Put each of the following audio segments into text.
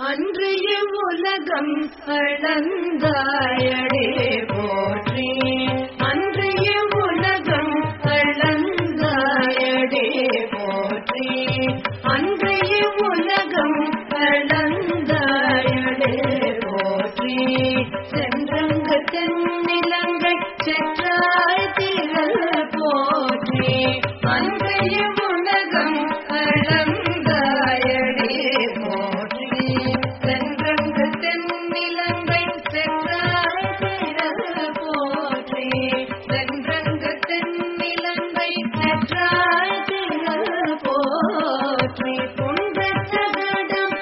அன்றைய உலகம் அளந்தாயடே போற்றி அன்றைய உலகம் அளந்தாயடே போற்றி அன்றைய உலகம் அளந்தாயடே போற்றி சென்றங்க தென்னிலங்கை செற்றாய் திரள் போற்றி அன்றைய உலகம் அளந்தாயடே போற்றி சென்றங்க தென்னிலங்கை செற்றாய் திரள் போற்றி சென்றங்க தென்னிலங்கை செற்றாய் திரள் போற்றி புன்றச் சகடம்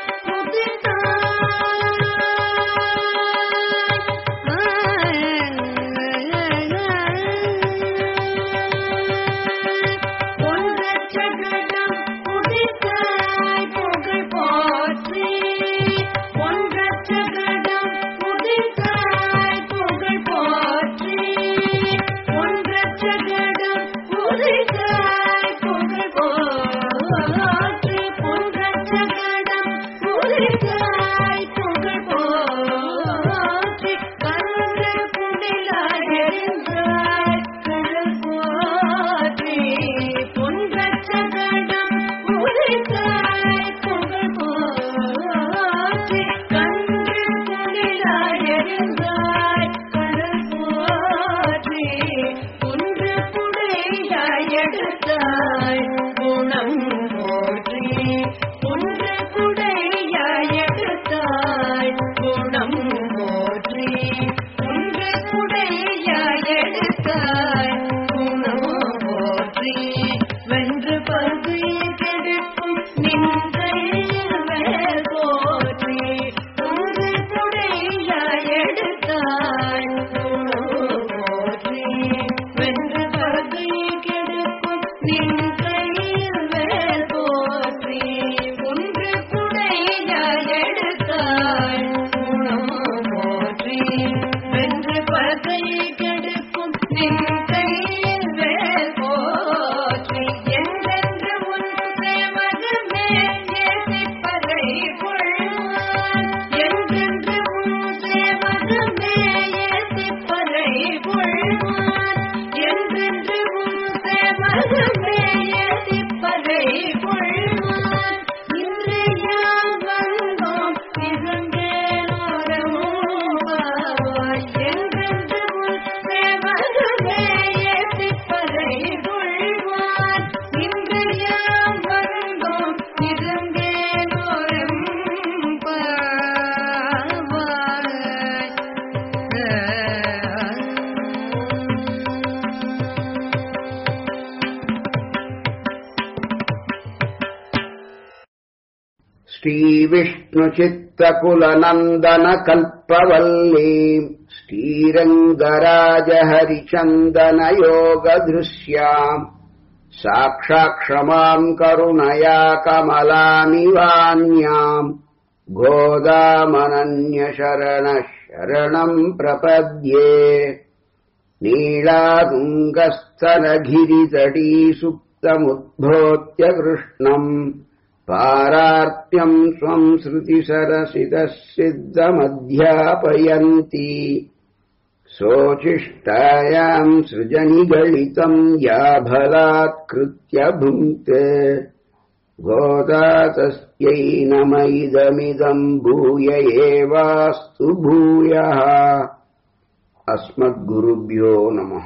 ஒன்றச்சகடம் உதித்தாய் புகழ் போற்றி ஒன்றச்சகடம் உதித்தாய் புகழ் போற்றி ஒன்றச்சகடம் உதித்தாய் புகழ் போற்றி ஒன்றச்சகடம் உதித்தாய் புகழ் போற்றி கன்ற குடிலாய் எரிந்தாய் கடல் போற்றி பொன்றச்சகடம் உதித்தாய் புகழ் போற்றி கன்ற குடிலாய் எரிந்தாய் கடல் போற்றி குன்று குடையாய் எடுத்தாய் குணம் போற்றி குன்று குடையாய் எடுத்தாய் குணம் போற்றி குன்று குடையாய் எடுத்தாய் குணம் போற்றி வென்று பகுதி கெடுக்கும் நின்றையில் வேல் போற்றி குன்று குடையாய் எடுத்தாய் குணம் போற்றி வென்று பகுதி கெடுக்கும் நின்றையில் வேல் போற்றி ஒன்று குடையாய் எடுத்தாய் குணம் போற்றி வென்று பகை கெடுக்கும் நின் கையில் வேல் போற்றி என்றென்று உன் சேவகமே ஏசிப்பதை கொள்வான் என்றென்று உன் சேவகமே ஏசிப்பதை கொள்வான் என்றென்று உன் சேவகமே ஏசிப்பதை கொள்வான் இன்று யாம் வந்தோம் இருந்தேனோரமோவாய் என்றென்று உன் சேவகமே ஏசிப்பதை கொள்வான் இன்று யாம் வந்தோம் இருந்தேனோரம்பாவாய் श्रीविष्णुचित्तकुलनन्दनकल्पवल्लीम् श्रीरङ्गराजहरिचन्दनयोगदृश्याम् साक्षाक्षमाम् करुणया कमलामिवान्याम् गोदामनन्यशरणः शरणम् प्रपद्ये नीलातुङ्गस्थलगिरितटी सुप्तमुद्भोत्य कृष्णम् पारार्त्यम् स्वम् श्रुतिसरसितः सिद्धमध्यापयन्ति सोचिष्टायाम् सृजनिगलितम् या बलात्कृत्य भुङ्क्ते गोदा तस्यै नम इदमिदम् भूय एवास्तु भूयः अस्मद्गुरुभ्यो नमः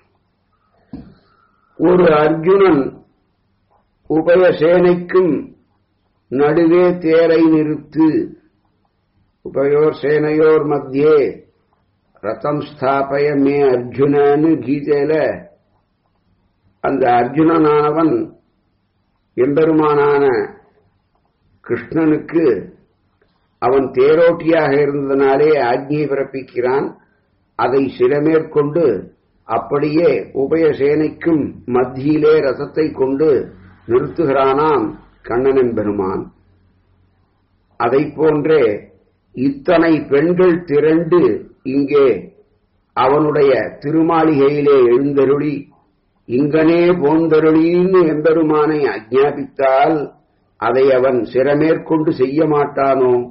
ஒரு அர்ஜுனன் உபயசேனைக்கும் நடுவே தேரை நிறுத்து உபயோர் சேனையோர் மத்தியே ரதம் ஸ்தாபய மே அர்ஜுனன்னு கீதையில அந்த அர்ஜுனனானவன் எம்பெருமானான கிருஷ்ணனுக்கு அவன் தேரோட்டியாக இருந்ததனாலே ஆக்ஞை பிறப்பிக்கிறான் அதை சிறமேற்கொண்டு அப்படியே உபயசேனைக்கும் மத்தியிலே ரசத்தை கொண்டு நிறுத்துகிறானாம் கண்ணனன் பெருமான் அதைப் போன்றே இத்தனை பெண்கள் திரண்டு இங்கே அவனுடைய திருமாளிகையிலே எழுந்தருளி இங்கனே போந்தருளின்னு எம்பெருமானை அஜ்ஞாபித்தால் அதை அவன் சிரமேற்கொண்டு செய்ய மாட்டானோ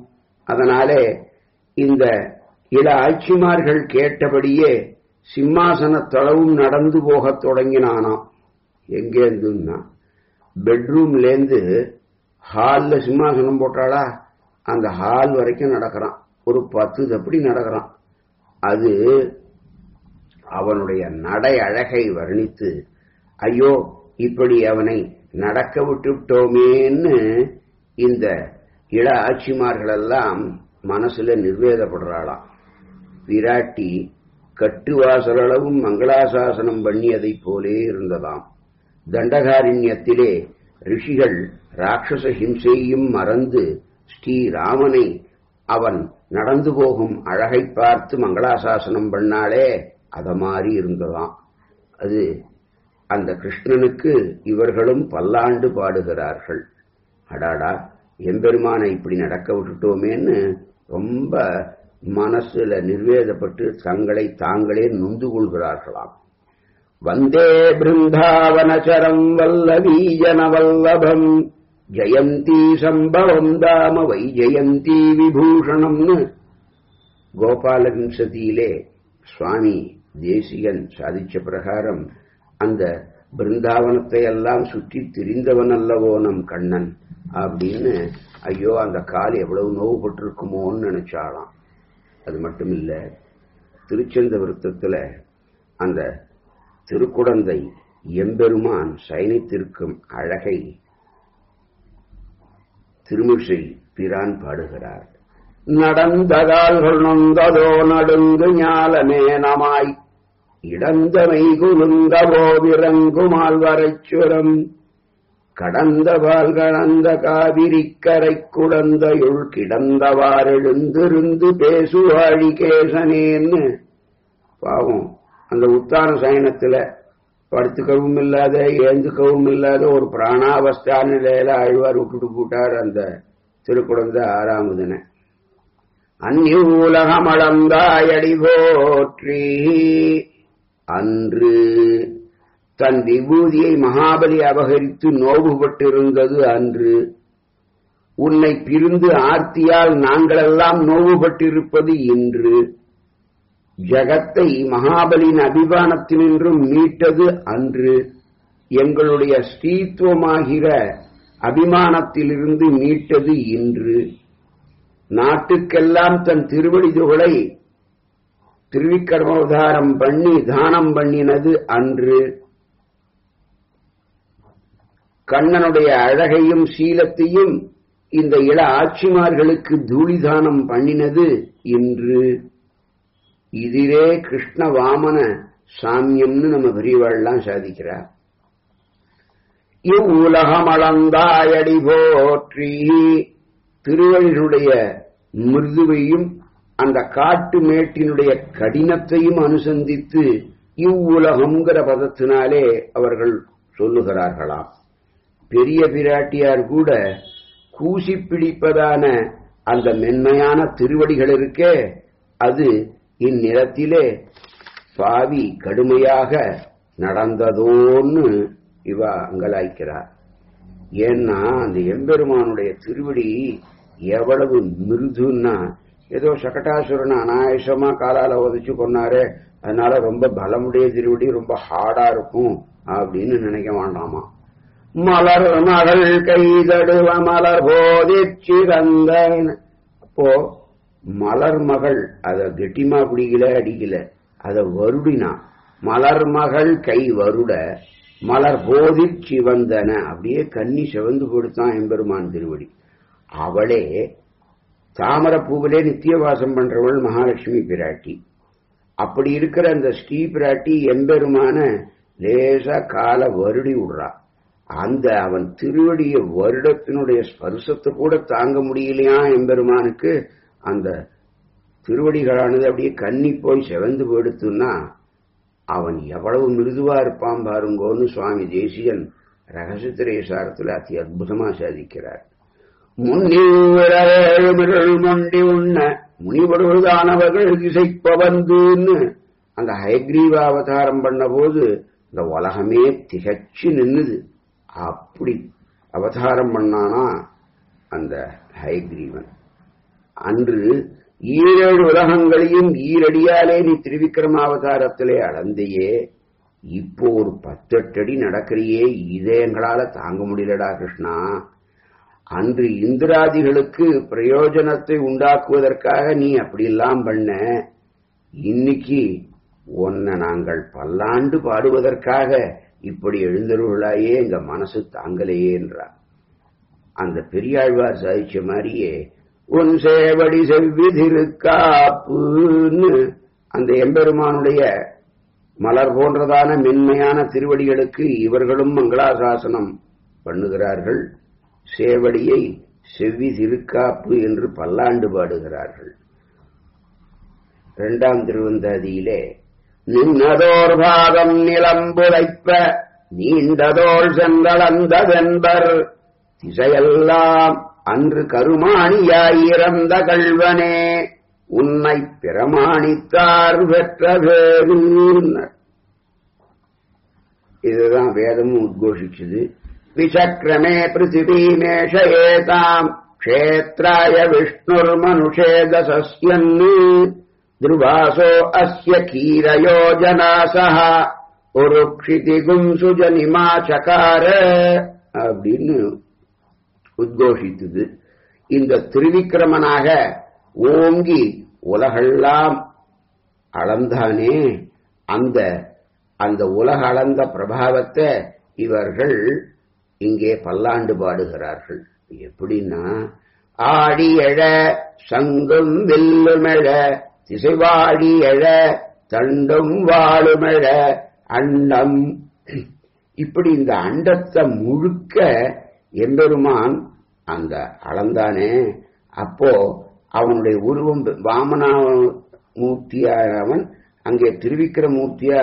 அதனாலே இந்த இள ஆட்சிமார்கள் கேட்டபடியே சிம்மாசன தளவும் நடந்து போகத் தொடங்கினானாம் எங்கேருந்துன்னா பெட்ரூம்லேருந்து ஹால்ல சிம்மாசனம் போட்டாளா அந்த ஹால் வரைக்கும் நடக்கிறான் ஒரு பத்து தப்படி நடக்கிறான் அது அவனுடைய நடை அழகை வர்ணித்து ஐயோ இப்படி அவனை நடக்க விட்டுவிட்டோமேன்னு இந்த இள ஆட்சிமார்களெல்லாம் மனசுல நிர்வேதப்படுறாளாம் விராட்டி கட்டுவாசலளவும் மங்களாசாசனம் பண்ணியதைப் போலே இருந்ததாம் தண்டகாரண்யத்திலே ரிஷிகள் ராட்சச ஹிம்சையும் மறந்து ஸ்ரீராமனை அவன் நடந்து போகும் அழகை பார்த்து மங்களாசாசனம் பண்ணாலே அத மாதிரி இருந்ததாம் அது அந்த கிருஷ்ணனுக்கு இவர்களும் பல்லாண்டு பாடுகிறார்கள் அடாடா எம்பெருமானை இப்படி நடக்க விட்டுட்டோமேன்னு ரொம்ப மனசுல நிர்வேதப்பட்டு தங்களை தாங்களே நொந்து கொள்கிறார்களாம் வந்தே பிருந்தாவனச்சரம் வல்லவீஜன வல்லபம் ஜெயந்தி சம்பவம் தாம வை ஜெயந்தி விபூஷணம்னு கோபாலவிம்சதியிலே சுவாமி தேசிகன் சாதிச்ச பிரகாரம் அந்த பிருந்தாவனத்தை எல்லாம் சுற்றி திரிந்தவன் அல்லவோ நம் கண்ணன் அப்படின்னு ஐயோ அந்த கால் எவ்வளவு நோவுபட்டிருக்குமோன்னு நினைச்சாலாம் அது மட்டும் இல்ல திருச்செந்த விருத்தத்துல அந்த திருக்குடந்தை எம்பெருமான் சயனித்திருக்கும் அழகை திருமிசை பிரான் பாடுகிறார் நடந்த கால்கள் நொந்ததோ நடுங்கு ஞாலமே நமாய் இடந்தமை குலுங்கவோ விரங்குமால் வரைச்சுரம் கடந்த பால் கடந்த காவிரிக்கரை குடந்தையுள் கிடந்தவாறெழுந்திருந்து பேசுவாழி கேசனேன்னு பாவம் அந்த உத்தான சயனத்துல படுத்துக்கவும் இல்லாத ஏந்துக்கவும் இல்லாத ஒரு பிராணாவஸ்தா நிலையில ஆழ்வார் விட்டுட்டு போட்டார் அந்த திருக்குழந்தை ஆறாமதுன அந்நியூலகம் அளந்தாயடி போற்றி அன்று தன் விபூதியை மகாபலி அபகரித்து நோவுபட்டிருந்தது அன்று உன்னை பிரிந்து ஆர்த்தியால் நாங்களெல்லாம் நோவுபட்டிருப்பது இன்று ஜகத்தை மகாபலியின் அபிமானத்தினின்றும் மீட்டது அன்று எங்களுடைய ஸ்ரீத்துவமாகிற அபிமானத்திலிருந்து மீட்டது இன்று நாட்டுக்கெல்லாம் தன் திருவடிதுகளை திருவிக்கர்மோதாரம் பண்ணி தானம் பண்ணினது அன்று கண்ணனுடைய அழகையும் சீலத்தையும் இந்த இள ஆட்சிமார்களுக்கு தூளிதானம் பண்ணினது இன்று இதிலே கிருஷ்ண வாமன சாமியம்னு நம்ம பெரியவாள்லாம் சாதிக்கிறார் இவ்வுலகம் அளந்தாயடி போற்றி திருவள்ளுடைய மிருதுவையும் அந்த காட்டு மேட்டினுடைய கடினத்தையும் அனுசந்தித்து இவ்வுலகம்ங்கிற பதத்தினாலே அவர்கள் சொல்லுகிறார்களாம் பெரிய பிராட்டியார் கூட கூசி பிடிப்பதான அந்த மென்மையான திருவடிகள் இருக்கே அது இந்நிலத்திலே பாவி கடுமையாக நடந்ததோன்னு இவ அங்கலாய்க்கிறார் ஏன்னா அந்த எம்பெருமானுடைய திருவடி எவ்வளவு மிருதுன்னா ஏதோ சகட்டாசுரன் அனாயசமா காலால உதச்சு கொண்டாரு அதனால ரொம்ப பலமுடைய திருவடி ரொம்ப ஹார்டா இருக்கும் அப்படின்னு நினைக்க வேண்டாமா மலர் மகள் கைதடுவ மலர் போதிச்சிறந்தன் அப்போ மலர் மகள் அத கெட்டிமா பிடிக்கல அடிக்கல அத வருடினா மலர் மகள் கை வருட மலர் போதி சிவந்தன அப்படியே கன்னி சிவந்து கொடுத்தான் எம்பெருமான் திருவடி அவளே தாமரப்பூவிலே நித்தியவாசம் பண்றவள் மகாலட்சுமி பிராட்டி அப்படி இருக்கிற அந்த ஸ்ரீ பிராட்டி எம்பெருமான லேசா கால வருடி விடுறா அந்த அவன் திருவடிய வருடத்தினுடைய ஸ்பர்சத்தை கூட தாங்க முடியலையா எம்பெருமானுக்கு அந்த திருவடிகளானது அப்படியே கன்னி போய் செவந்து போயிடுத்துன்னா அவன் எவ்வளவு மிருதுவா இருப்பான் பாருங்கோன்னு சுவாமி தேசியன் ரகசியத்திரேசாரத்தில் அதி அற்புதமா சாதிக்கிறார் முன்னிழல் மண்டி உண்ண முனிவருதானவர்கள் திசைப்பவந்துன்னு அந்த ஹயக்ரீவ அவதாரம் பண்ண போது இந்த உலகமே திகச்சு நின்னுது அப்படி அவதாரம் பண்ணானா அந்த ஹயக்ரீவன் அன்று ஈரேழு உலகங்களையும் ஈரடியாலே நீ திருவிக்கிரமாவதாரத்திலே அளந்தையே இப்போ ஒரு பத்தெட்டடி நடக்கிறியே இதை எங்களால தாங்க முடியலடா கிருஷ்ணா அன்று இந்திராதிகளுக்கு பிரயோஜனத்தை உண்டாக்குவதற்காக நீ அப்படியெல்லாம் பண்ண இன்னைக்கு உன்னை நாங்கள் பல்லாண்டு பாடுவதற்காக இப்படி எழுந்தருளாயே எங்க மனசு தாங்கலையே என்றார் அந்த பெரியாழ்வார் சாதிச்ச மாதிரியே உன் சேவடி செவ்விதிருக்காப்புன்னு அந்த எம்பெருமானுடைய மலர் போன்றதான மென்மையான திருவடிகளுக்கு இவர்களும் மங்களாசாசனம் பண்ணுகிறார்கள் சேவடியை செவ்வி திருக்காப்பு என்று பல்லாண்டு பாடுகிறார்கள் இரண்டாம் திருவந்தாதியிலே நின்னதோர் பாதம் நிலம்புரைப்ப நீண்டதோள் சென்றளந்ததென்பர் திசையெல்லாம் அன்று கருமாணியாயிரந்த கள்வனே உன்னை பிரமாணித்தார் பெற்ற பேரு இதுதான் வேதமும் உத்கோஷிச்சது விசக்ரமே பிருத்திவீமேஷயேதாம் க்ஷேத்ராய விஷ்ணுர்மனுஷேதசஸ்யன்னு துருவாசோ அஸ்ய கீரயோஜனாசஹ ஒரு க்ஷிதிகும் சுஜனிமா சகார அப்படின்னு உத்கோஷித்தது இந்த திருவிக்கிரமனாக ஓங்கி உலகெல்லாம் அளந்தானே அந்த அந்த உலக அளந்த பிரபாவத்தை இவர்கள் இங்கே பல்லாண்டு பாடுகிறார்கள் எப்படின்னா ஆடி எழ சங்கும் வில்லுமெழ திசைவாடி எழ தண்டும் வாழுமெழ அண்டம் இப்படி இந்த அண்டத்தை முழுக்க எம்பெருமான் அந்த அளந்தானே அப்போ அவனுடைய உருவம் வாமனா மூர்த்தியானவன் அங்கே திருவிக்கிர மூர்த்தியா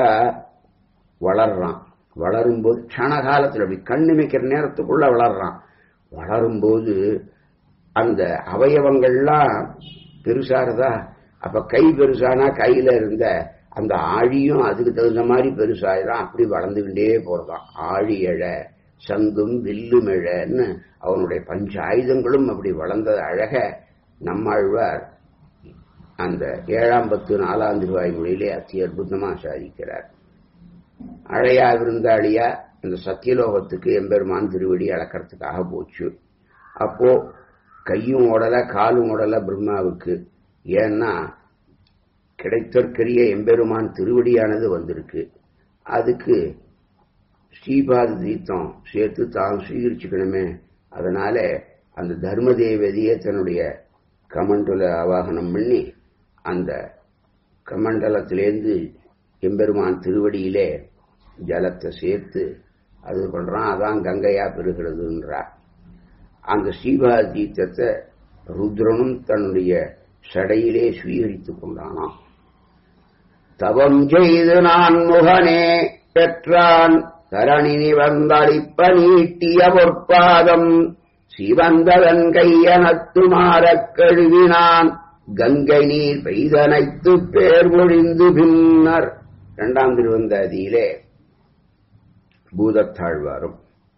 வளர்றான் வளரும்போது க்ஷணகாலத்தில் அப்படி கண்ணிமைக்கிற நேரத்துக்குள்ள வளர்றான் வளரும்போது அந்த அவயவங்கள்லாம் பெருசாருதா அப்ப கை பெருசானா கையில இருந்த அந்த ஆழியும் அதுக்கு தகுந்த மாதிரி பெருசாயிரம் அப்படி வளர்ந்துகிட்டே போறதாம் ஆழி எழ சங்கும் வில்லும் எழன்னு அவனுடைய பஞ்ச ஆயுதங்களும் அப்படி வளர்ந்தது அழக நம்மாழ்வார் அந்த ஏழாம் பத்து நாலாம் திருவாய் மொழியிலே அத்தி அற்புதமா சாதிக்கிறார் அழையா விருந்தாளியா இந்த சத்தியலோகத்துக்கு எம்பெருமான் திருவடி அளக்கிறதுக்காக போச்சு அப்போ கையும் ஓடல காலும் ஓடல பிரம்மாவுக்கு ஏன்னா கிடைத்தற்கரிய எம்பெருமான் திருவடியானது வந்திருக்கு அதுக்கு ஸ்ரீபாத தீர்த்தம் சேர்த்து தான் சுவீகரிச்சுக்கணுமே அதனால அந்த தர்ம தேவதையை தன்னுடைய கமண்டல ஆவாகனம் பண்ணி அந்த கமண்டலத்திலேருந்து எம்பெருமான் திருவடியிலே ஜலத்தை சேர்த்து அது பண்றான் அதான் கங்கையா பெறுகிறதுன்றா அந்த ஸ்ரீபாத தீர்த்தத்தை ருத்ரனும் தன்னுடைய சடையிலே சுவீகரித்துக் கொண்டானாம் தவம் செய்து நான் முகனே பெற்றான் தரணி நிவந்தளிப்ப நீட்டிய பொற்பாதம் சிவந்ததன் கையனத்துமாறக் கழுவினான் கங்கை நீர் பெய்தனைத்து பேர் மொழிந்து பின்னர் இரண்டாம் திருவந்தாதியிலே பூதத்தாழ்வாரும்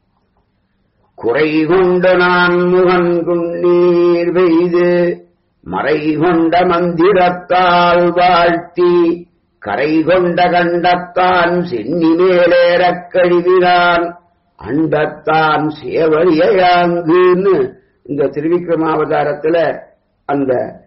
குறை கொண்டு நான் முகன் குண்ணீர் பெய்து மறை கொண்ட மந்திரத்தால் வாழ்த்தி கரை கொண்ட கண்டத்தான் சென்னி மேலேறக் கழுவினான் அண்டத்தான் சேவலியாங்குன்னு இந்த திருவிக்ரமாவதாரத்துல அந்த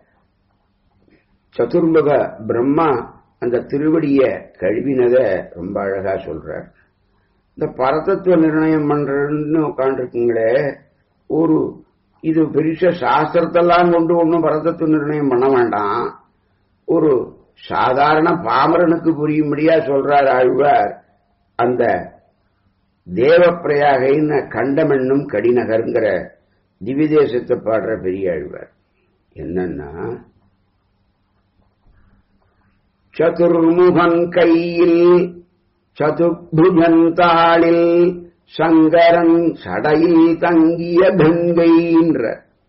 சதுர்முக பிரம்மா அந்த திருவடிய கழுவினத ரொம்ப அழகா சொல்றார் இந்த பரதத்துவ நிர்ணயம் பண்றன்னு உட்காந்துருக்கீங்களே ஒரு இது பெருச சாஸ்திரத்தெல்லாம் கொண்டு ஒன்றும் பரதத்துவ நிர்ணயம் பண்ண வேண்டாம் ஒரு சாதாரண பாமரனுக்கு புரியும்படியா சொல்றார் ஆழ்வார் அந்த தேவப்பிரயாகைன்னு கண்டமென்னும் கடிநகர்ங்கிற திவிதேசத்தை பாடுற பெரிய ஆழ்வார் என்னன்னா சதுர்முகன் கையில் சதுர்புஜந்தாளில் சங்கரன் சடையில் தங்கிய கங்கைன்ற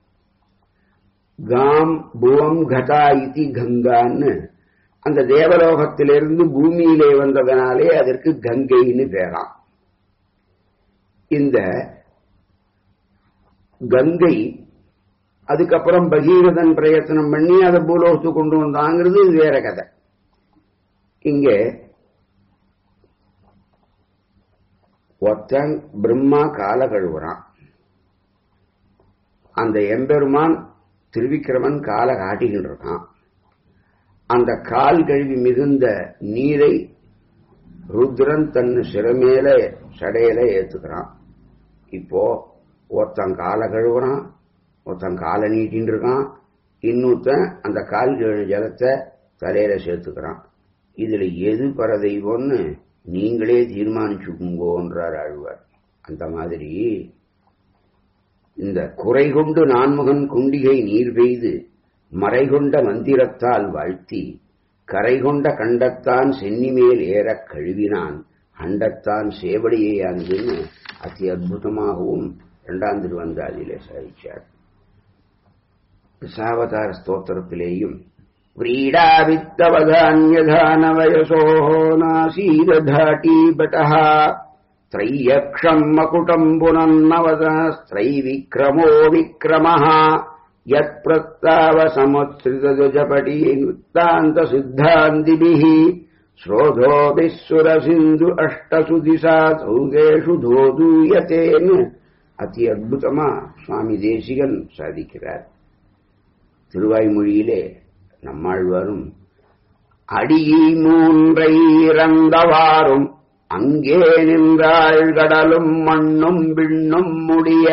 காம் புவம் கதா இதி கங்கான்னு அந்த தேவலோகத்திலிருந்து பூமியிலே வந்ததனாலே அதற்கு கங்கைன்னு பேராம் இந்த கங்கை அதுக்கப்புறம் பகீரதன் பிரயத்தனம் பண்ணி அதை பூலோகத்து கொண்டு வந்தாங்கிறது இது வேற கதை இங்க ஒருத்தன் பிரம்மா கால கழுவுறான் அந்த எம்பெருமான் திருவிக்கிரமன் காலை காட்டிக்கிட்டு இருக்கான் அந்த கால் கழுவி மிகுந்த நீரை ருத்ரன் தன் சிறமேல சடையில ஏத்துக்கிறான் இப்போ ஒருத்தன் காலை கழுவுறான் ஒருத்தன் காலை நீட்டின்னு இருக்கான் இன்னொருத்தன் அந்த கால் கழுவு ஜலத்தை தலையில சேர்த்துக்கிறான் இதுல எது பரதெய்வம்னு நீங்களே தீர்மானிச்சுக்குங்கோன்றார் ஆழ்வார் அந்த மாதிரி இந்த குறை கொண்டு நான்முகன் குண்டிகை நீர் பெய்து மறை கொண்ட மந்திரத்தால் வாழ்த்தி கரை கொண்ட கண்டத்தான் சென்னிமேல் ஏறக் கழுவினான் அண்டத்தான் சேவடியேயானதுன்னு அதி அற்புதமாகவும் இரண்டாம் திருவந்தாதியிலே சாதிச்சார் சாவதார ஸ்தோத்திரத்திலேயும் व्रीडावित्तवधान्यधानवयसोः नासीदधाटीपटः त्रय्यक्षम् मकुटम् पुनन्नवदस्त्रैविक्रमो विक्रमः यत्प्रस्तावसमुत्सृतजपटीनुत्तान्तसिद्धान्तिभिः श्रोधोभिः सुरसिन्धु अष्टसुदिशा சௌதேஷு தோதூயத்தேன்னு அதி அற்புதமா சுவாமி தேசிகன் சாதிக்கிறார் திருவாய்மொழியிலே நம்மாழ்வாரும் அடியை மூன்றை இறந்தவாறும் அங்கே நின்றாள் கடலும் மண்ணும் விண்ணும் முடிய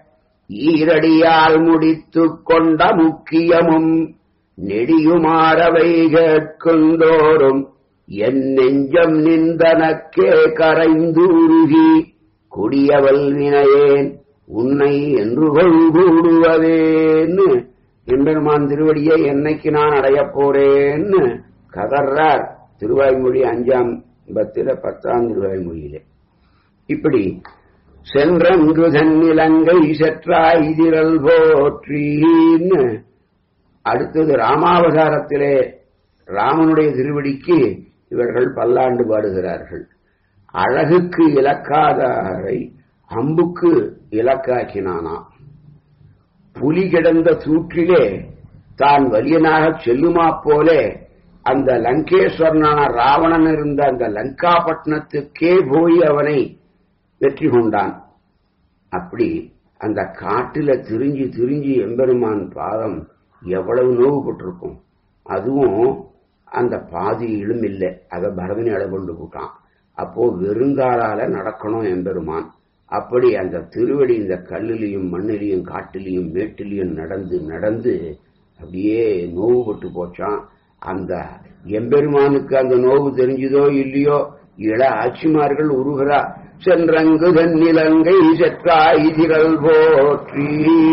ஈரடியால் முடித்துக் கொண்ட முக்கியமும் நெடியுமாறவை கேட்குந்தோறும் என் நெஞ்சம் நிந்தனக்கே கரைந்தூருகி கொடியவல் வினையேன் உன்னை என்று கொள்கூடுவதேன்னு எம்பெருமான் திருவடியை என்னைக்கு நான் அடையப் போறேன்னு கதர்றார் திருவாய்மொழி அஞ்சாம் பத்திர பத்தாம் திருவாய்மொழியிலே இப்படி சென்றங்கு தன்னிலங்கை செற்றாய் திரள் போற்றின்னு அடுத்தது ராமாவதாரத்திலே ராமனுடைய திருவடிக்கு இவர்கள் பல்லாண்டு பாடுகிறார்கள் அழகுக்கு இலக்காதாரை அம்புக்கு இலக்காக்கினானாம் புலி கிடந்த தூற்றிலே தான் வலியனாகச் செல்லுமா போலே அந்த லங்கேஸ்வரனான ராவணன் இருந்த அந்த லங்காபட்டினத்துக்கே போய் அவனை வெற்றி கொண்டான் அப்படி அந்த காட்டுல திரிஞ்சு திரிஞ்சு எம்பெருமான் பாதம் எவ்வளவு நோவுபட்டிருக்கும் அதுவும் அந்த பாதியிலும் இல்லை அதை பரதனை அடை கொண்டு போட்டான் அப்போ வெறுங்காலால நடக்கணும் எம்பெருமான் அப்படி அந்த திருவடி இந்த கல்லிலையும் மண்ணிலையும் காட்டிலையும் மேட்டிலையும் நடந்து நடந்து அப்படியே நோவுபட்டு போச்சான் அந்த எம்பெருமானுக்கு அந்த நோவு தெரிஞ்சதோ இல்லையோ இள ஆட்சிமார்கள் உருகிறா சென்றங்கு தன்னிலங்கை செற்றாய் திரள் போற்றி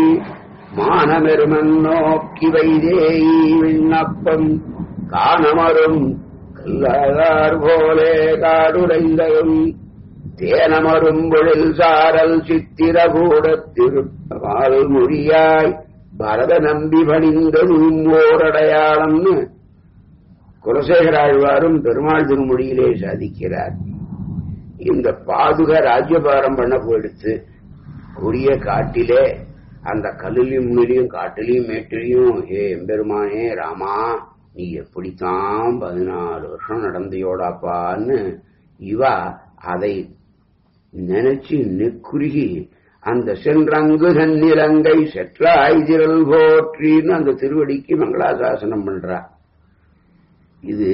மானமெருமன் நோக்கி வைதேயி விண்ணப்பம் காணமரும் கல்லாதார் போலே காடுடைந்ததும் தேனமரும் பொழில் சாரல் சித்திரகூடத்திருப்பால் மொழியாய் பரத நம்பி பணிந்ததும் ஓரடையாளம்னு குலசேகராழ்வாரும் பெருமாள் திருமொழியிலே சாதிக்கிறார் இந்த பாதுக ராஜ்யபாரம் பண்ண போயிடுத்து கொடிய காட்டிலே அந்த கல்லிலையும் முன்னிலையும் காட்டிலையும் மேட்டிலையும் ஏ எம்பெருமானே ராமா நீ எப்படித்தான் பதினாலு வருஷம் நடந்தையோடாப்பான்னு இவா அதை நினைச்சு நெக்குருகி அந்த சென்றங்கு தன்னிலங்கை செற்றாய் திரள் போற்றின்னு அந்த திருவடிக்கு மங்களாசாசனம் பண்றா இது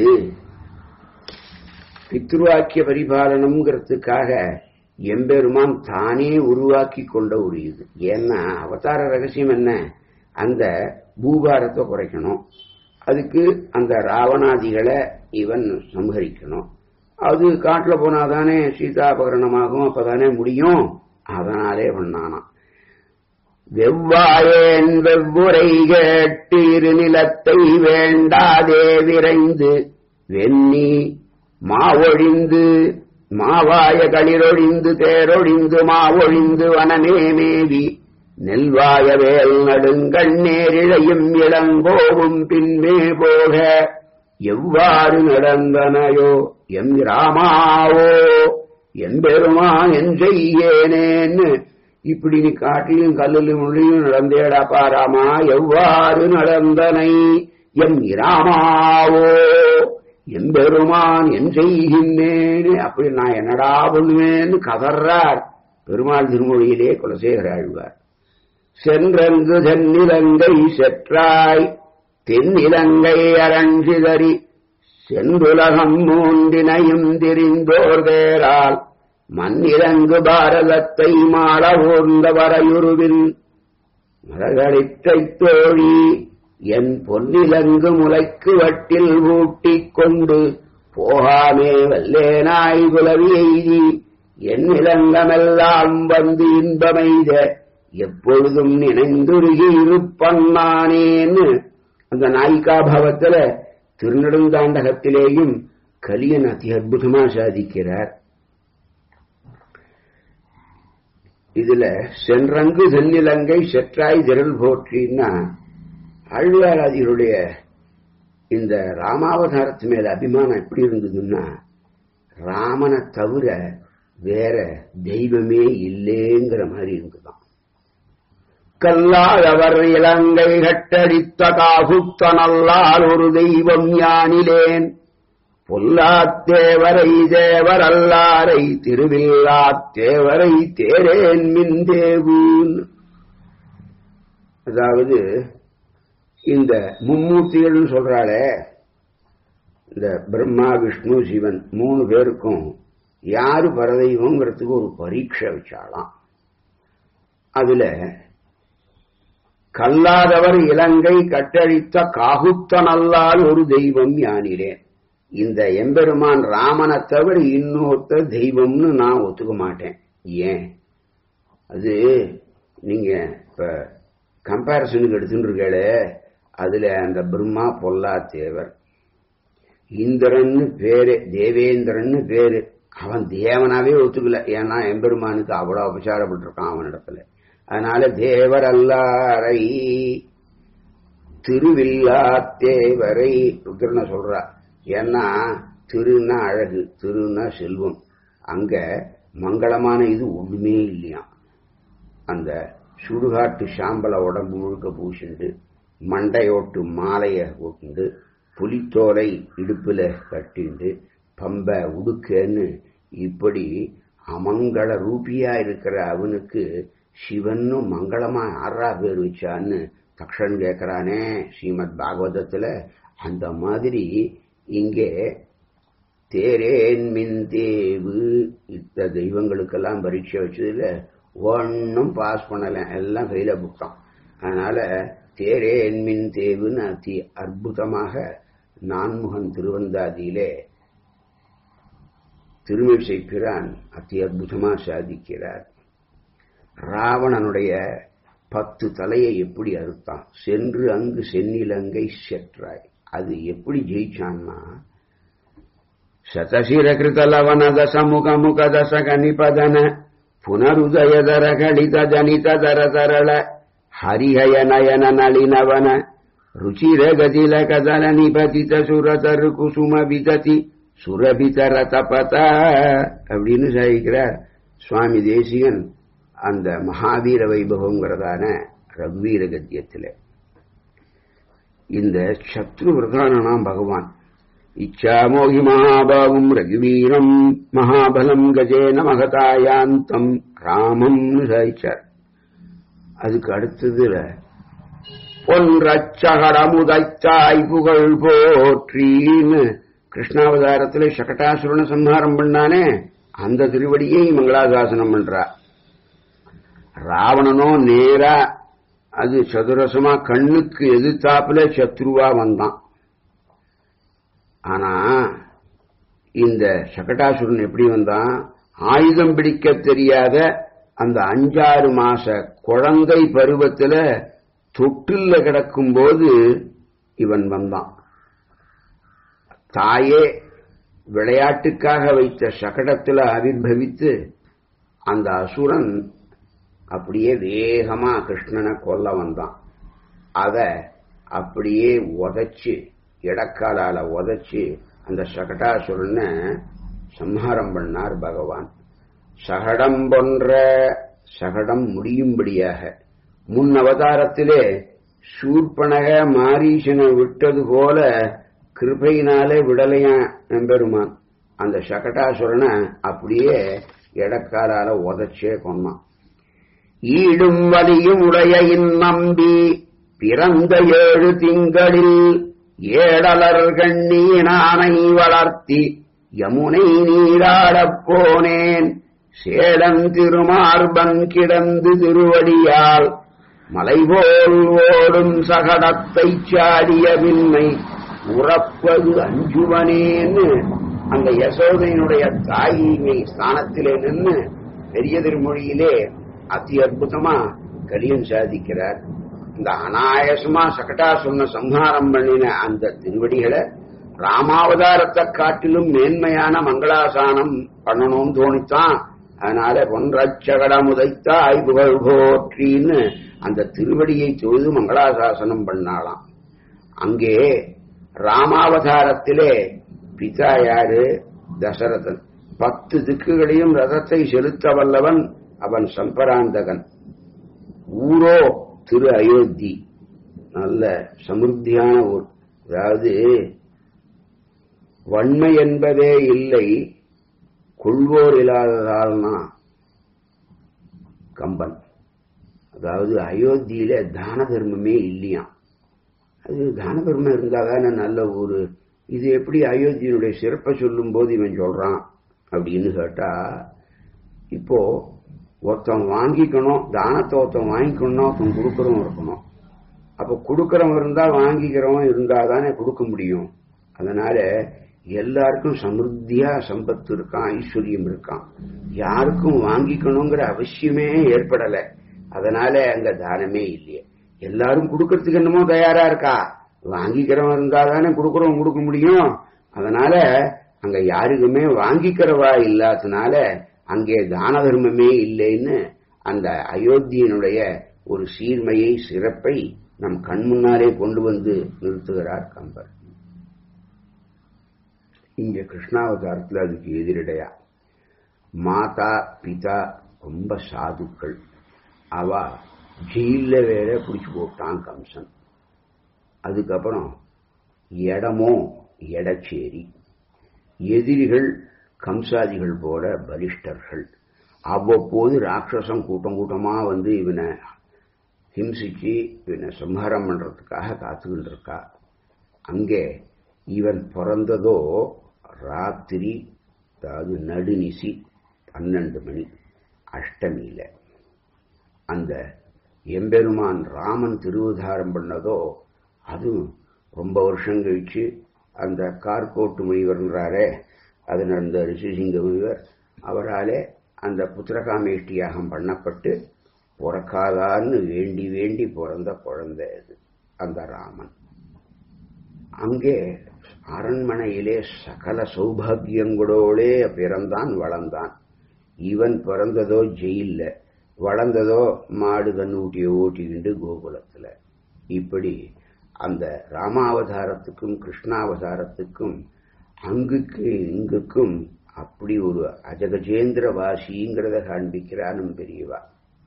பித்ருவாக்கிய பரிபாலனம்ங்கிறதுக்காக எம்பெருமான் தானே உருவாக்கி கொண்ட ஒரு இது ஏன்னா அவதார ரகசியம் என்ன அந்த பூபாரத்தை குறைக்கணும் அதுக்கு அந்த ராவணாதிகளை இவன் சம்ஹரிக்கணும் அது காட்டுல போனாதானே சீதாபகரணமாகும் அப்பதானே முடியும் அதனாலே பண்ணானாம் வெவ்வாயேன் வெவ்வுரை கேட்டீரு நிலத்தை வேண்டாதே விரைந்து வெண்ணி மாவொழிந்து மாவாய களிரொழிந்து தேரொழிந்து மாவொழிந்து வனமே மேவி நெல்வாய வேல் நடுங்கண்ணேரிழையும் இளங்கோவும் பின்மே போக எவ்வாறு நடந்தனையோ எம் ராமாவோ எம்பெருமான் என் செய்யேனேன்னு இப்படி நீ காட்டிலும் கல்லிலும் முள்ளிலும் நடந்தேடாப்பா ராமா எவ்வாறு நடந்தனை எம் இராமாவோ எம்பெருமான் என் செய்கின்றேனே அப்படி நான் என்னடா பண்ணுவேன்னு கதர்றார் பெருமாள் திருமொழியிலே குலசேகர ஆழ்வார் சென்றங்கு தென்னிலங்கை செற்றாய் தென்னிலங்கை அரஞ்சிதறி சென்றுலகம் மூன்றினையும் திரிந்தோர் வேறால் மண்ணிலங்கு பாரதத்தை மாள ஊர்ந்த வரையுருவில் மரகளிற்றைத் தோழி என் பொன்னிலங்கு முளைக்கு வட்டில் ஊட்டிக் கொண்டு போகாமே வல்லேனாய் குலவி எய்தி என் நிலங்கமெல்லாம் வந்து இன்பமெய்த எப்பொழுதும் நினைந்துருகி இருப்பன்னானேன்னு அந்த நாயிகா பாவத்துல திருநெடுந்தாண்டகத்திலேயும் கலியன் அதி அற்புதமா சாதிக்கிறார் இதுல சென்றங்கு தென்னிலங்கை செற்றாய் திரள் போற்றின்னா ஆழ்வாராதிகளுடைய இந்த ராமாவதாரத்து மேல அபிமானம் எப்படி இருந்ததுன்னா ராமனை தவிர வேற தெய்வமே இல்லேங்கிற மாதிரி இருந்துதான் கல்லாதவர் இலங்கை கட்டடித்த காகுத்த நல்லால் ஒரு தெய்வம் யானிலேன் பொல்லாத்தேவரை தேவர் அல்லாரை திருவில்லாத்தேவரை தேரேன் மின் தேவூன் அதாவது இந்த மும்மூர்த்திகள்னு சொல்றாளே இந்த பிரம்மா விஷ்ணு சிவன் மூணு பேருக்கும் யாரு பரதெய்வங்கிறதுக்கு ஒரு பரீட்சை வச்சாலாம் அதுல கல்லாதவர் இலங்கை கட்டழித்த காகுத்த நல்லால் ஒரு தெய்வம் யானிலேன் இந்த எம்பெருமான் ராமனை தவிர இன்னொருத்த தெய்வம்னு நான் ஒத்துக்க மாட்டேன் ஏன் அது நீங்க இப்ப கம்பேரிசனுக்கு எடுத்துட்டு இருக்கே அதுல அந்த பிரம்மா பொல்லா தேவர் இந்திரன்னு பேரு தேவேந்திரன்னு பேரு அவன் தேவனாவே ஒத்துக்கல ஏன்னா எம்பெருமானுக்கு அவ்வளவு அபச்சாரப்பட்டிருக்கான் அவனிடத்துல அதனால தேவர் அல்லாரை திருவில்லா தேவரை ருத்ரனை சொல்றா ஏன்னா திருன்னா அழகு திருன்னா செல்வம் அங்க மங்களமான இது ஒண்ணுமே இல்லையாம் அந்த சுடுகாட்டு சாம்பல உடம்பு முழுக்க பூசிண்டு மண்டையோட்டு மாலைய போட்டு புலித்தோலை இடுப்புல கட்டிண்டு பம்ப உடுக்கன்னு இப்படி அமங்கள ரூபியா இருக்கிற அவனுக்கு சிவன்னு மங்களமா ஆறா பேர் வச்சான்னு தக்ஷன் கேட்கிறானே ஸ்ரீமத் பாகவதத்துல அந்த மாதிரி இங்கே தேரேன் மின் தேவு இந்த தெய்வங்களுக்கெல்லாம் பரீட்சை வச்சதுல ஒன்னும் பாஸ் பண்ணல எல்லாம் ஃபெயில புக்கான் அதனால தேரேன் மின் தேவுன்னு அதி அற்புதமாக நான்முகன் திருவந்தாதியிலே திருமிசை பிரான் அதி அற்புதமா சாதிக்கிறார் ராவணனுடைய பத்து தலையை எப்படி அறுத்தான் சென்று அங்கு சென்னிலங்கை செற்றாய் அது எப்படி ஜெயிச்சான்னா ಶತಶಿರ ಕೃತಲವನ ದಶ ಮುಖ ಮುಖ ದಶಕ ನಿಪದನ ಪುನರುದಯದರ ಗಳಿತ ಜನಿತ ದರ ತರಳ ಹರಿಹಯ ನಯನ ನಳಿನವನ ರುಚಿರ ಗತಿಲ ಕದಲ ನಿಪತಿತ ಸುರತರು ಕುಸುಮ விததி சுரபிதர தபத அப்படின்னு சாதிக்கிறார் சுவாமி தேசிகன் அந்த மகாவீர வைபவங்கிறதான ரகுவீர கத்தியத்தில் இந்த சத்ரு பிரதானாம் பகவான் இச்சாமோகி மகாபாவும் ரகுவீரம் மகாபலம் கஜேன மகதாயாந்தம் ராமம்னு சாதிச்சார் அதுக்கு அடுத்ததுல பொன்றச்சகடமுதைச்சாய் புகழ் போற்றின்னு கிருஷ்ணாவதாரத்துல சகட்டாசுரனை சம்ஹாரம் பண்ணானே அந்த திருவடியை மங்களாசாசனம் பண்றா ராவணனோ நேரா அது சதுரசமா கண்ணுக்கு எதிர்த்தாப்புல சத்ருவா வந்தான் ஆனா இந்த சகட்டாசுரன் எப்படி வந்தான் ஆயுதம் பிடிக்க தெரியாத அந்த அஞ்சாறு மாச குழந்தை பருவத்துல தொட்டில்ல கிடக்கும் போது இவன் வந்தான் தாயே விளையாட்டுக்காக வைத்த சகடத்துல ஆவிர்வவித்து அந்த அசுரன் அப்படியே வேகமா கிருஷ்ணனை கொல்ல வந்தான் அத அப்படியே உதைச்சு இடக்காலால உதைச்சு அந்த சகடாசுரனை சம்ஹாரம் பண்ணார் பகவான் சகடம் போன்ற சகடம் முடியும்படியாக முன் அவதாரத்திலே சூர்பனக மாரீசனை விட்டது போல கிருபையினாலே விடலையான் எம்பெருமான் அந்த சகடாசுரனை அப்படியே எடக்காலால உதச்சே கொன்னான் ஈடும் வலியும் உடைய இந்நம்பி பிறந்த ஏழு திங்களில் ஏடலர் கண்ணீனானை வளர்த்தி யமுனை நீராடப் போனேன் சேடன் திருமார்பன் கிடந்து திருவடியால் மலைபோல் ஓடும் சகடத்தைச் சாடிய விண்மை உறப்பது அஞ்சுவனேன்னு அந்த யசோதையினுடைய தாயிமை ஸ்தானத்திலே நின்று பெரிய திருமொழியிலே அதி அற்புதமா கலியம் சாதிக்கிறார் இந்த அனாயசமா சகட்டா சொன்ன சம்ஹாரம் பண்ணின அந்த திருவடிகளை ராமாவதாரத்தை காட்டிலும் மேன்மையான மங்களாசானம் பண்ணணும்னு தோணித்தான் அதனால ஒன்றச்சகடம் உதைத்தாய் புகழ் போற்றின்னு அந்த திருவடியை தொழுது மங்களாசாசனம் பண்ணாலாம் அங்கே ராமாவதாரத்திலே பிதா யாரு தசரதன் பத்து திக்குகளையும் ரதத்தை செலுத்த வல்லவன் அவன் சம்பராந்தகன் ஊரோ திரு அயோத்தி நல்ல சமிருத்தியான ஊர் அதாவது வன்மை என்பதே இல்லை கொள்வோர் இல்லாததால்னா கம்பன் அதாவது அயோத்தியில தான தர்மமே இல்லையாம் அது தான தர்மம் இருந்தாதானே நல்ல ஊரு இது எப்படி அயோத்தியினுடைய சிறப்பை சொல்லும் போது இவன் சொல்றான் அப்படின்னு கேட்டா இப்போ ஒருத்தன் வாங்கிக்கணும் தானத்தை ஒருத்தன் வாங்கிக்கணும்னா ஒருத்தன் கொடுக்கறவன் இருக்கணும் அப்ப கொடுக்கறவன் இருந்தா வாங்கிக்கிறவன் இருந்தா தானே கொடுக்க முடியும் அதனால எல்லாருக்கும் சமிருத்தியா சம்பத்து இருக்கான் ஐஸ்வர்யம் இருக்கான் யாருக்கும் வாங்கிக்கணுங்கிற அவசியமே ஏற்படல அதனால அங்க தானமே இல்லையே எல்லாரும் கொடுக்கறதுக்கு என்னமோ தயாரா இருக்கா வாங்கிக்கிறவன் இருந்தா தானே கொடுக்கறவன் கொடுக்க முடியும் அதனால அங்க யாருக்குமே வாங்கிக்கிறவா இல்லாதனால அங்கே தான தர்மமே இல்லைன்னு அந்த அயோத்தியனுடைய ஒரு சீர்மையை சிறப்பை நம் கண் முன்னாலே கொண்டு வந்து நிறுத்துகிறார் கம்பர் இங்க கிருஷ்ணாவதாரத்தில் அதுக்கு எதிரடையா மாதா பிதா ரொம்ப சாதுக்கள் அவ ஜெயில வேற பிடிச்சு போட்டான் கம்சன் அதுக்கப்புறம் இடமோ எடச்சேரி எதிரிகள் கம்சாதிகள் போல பலிஷ்டர்கள் அவ்வப்போது ராட்சசம் கூட்டம் கூட்டமா வந்து இவனை ஹிம்சிச்சு இவனை சம்ஹாரம் பண்றதுக்காக காத்துக்கிட்டு இருக்கா அங்கே இவன் பிறந்ததோ ராத்திரி அதாவது நடுநிசி பன்னெண்டு மணி அஷ்டமியில அந்த எம்பெருமான் ராமன் திருவதாரம் பண்ணதோ அதுவும் ரொம்ப வருஷம் கழிச்சு அந்த கார்கோட்டு முனிவர்ன்றாரே அது நடந்த ரிஷிசிங்க முனிவர் அவராலே அந்த புத்திரகாமேஷ்டி யாகம் பண்ணப்பட்டு பிறக்காதான்னு வேண்டி வேண்டி பிறந்த குழந்தை அது அந்த ராமன் அங்கே அரண்மனையிலே சகல சௌபாகியங்களோடே பிறந்தான் வளர்ந்தான் இவன் பிறந்ததோ ஜெயில்ல வளர்ந்ததோ மாடு கண்ணூட்டிய ஓட்டிக்கிண்டு கோகுலத்துல இப்படி அந்த ராமாவதாரத்துக்கும் கிருஷ்ணாவதாரத்துக்கும் அங்குக்கு இங்குக்கும் அப்படி ஒரு அஜகஜேந்திர வாசிங்கிறத காண்பிக்கிறானும் பெரியவா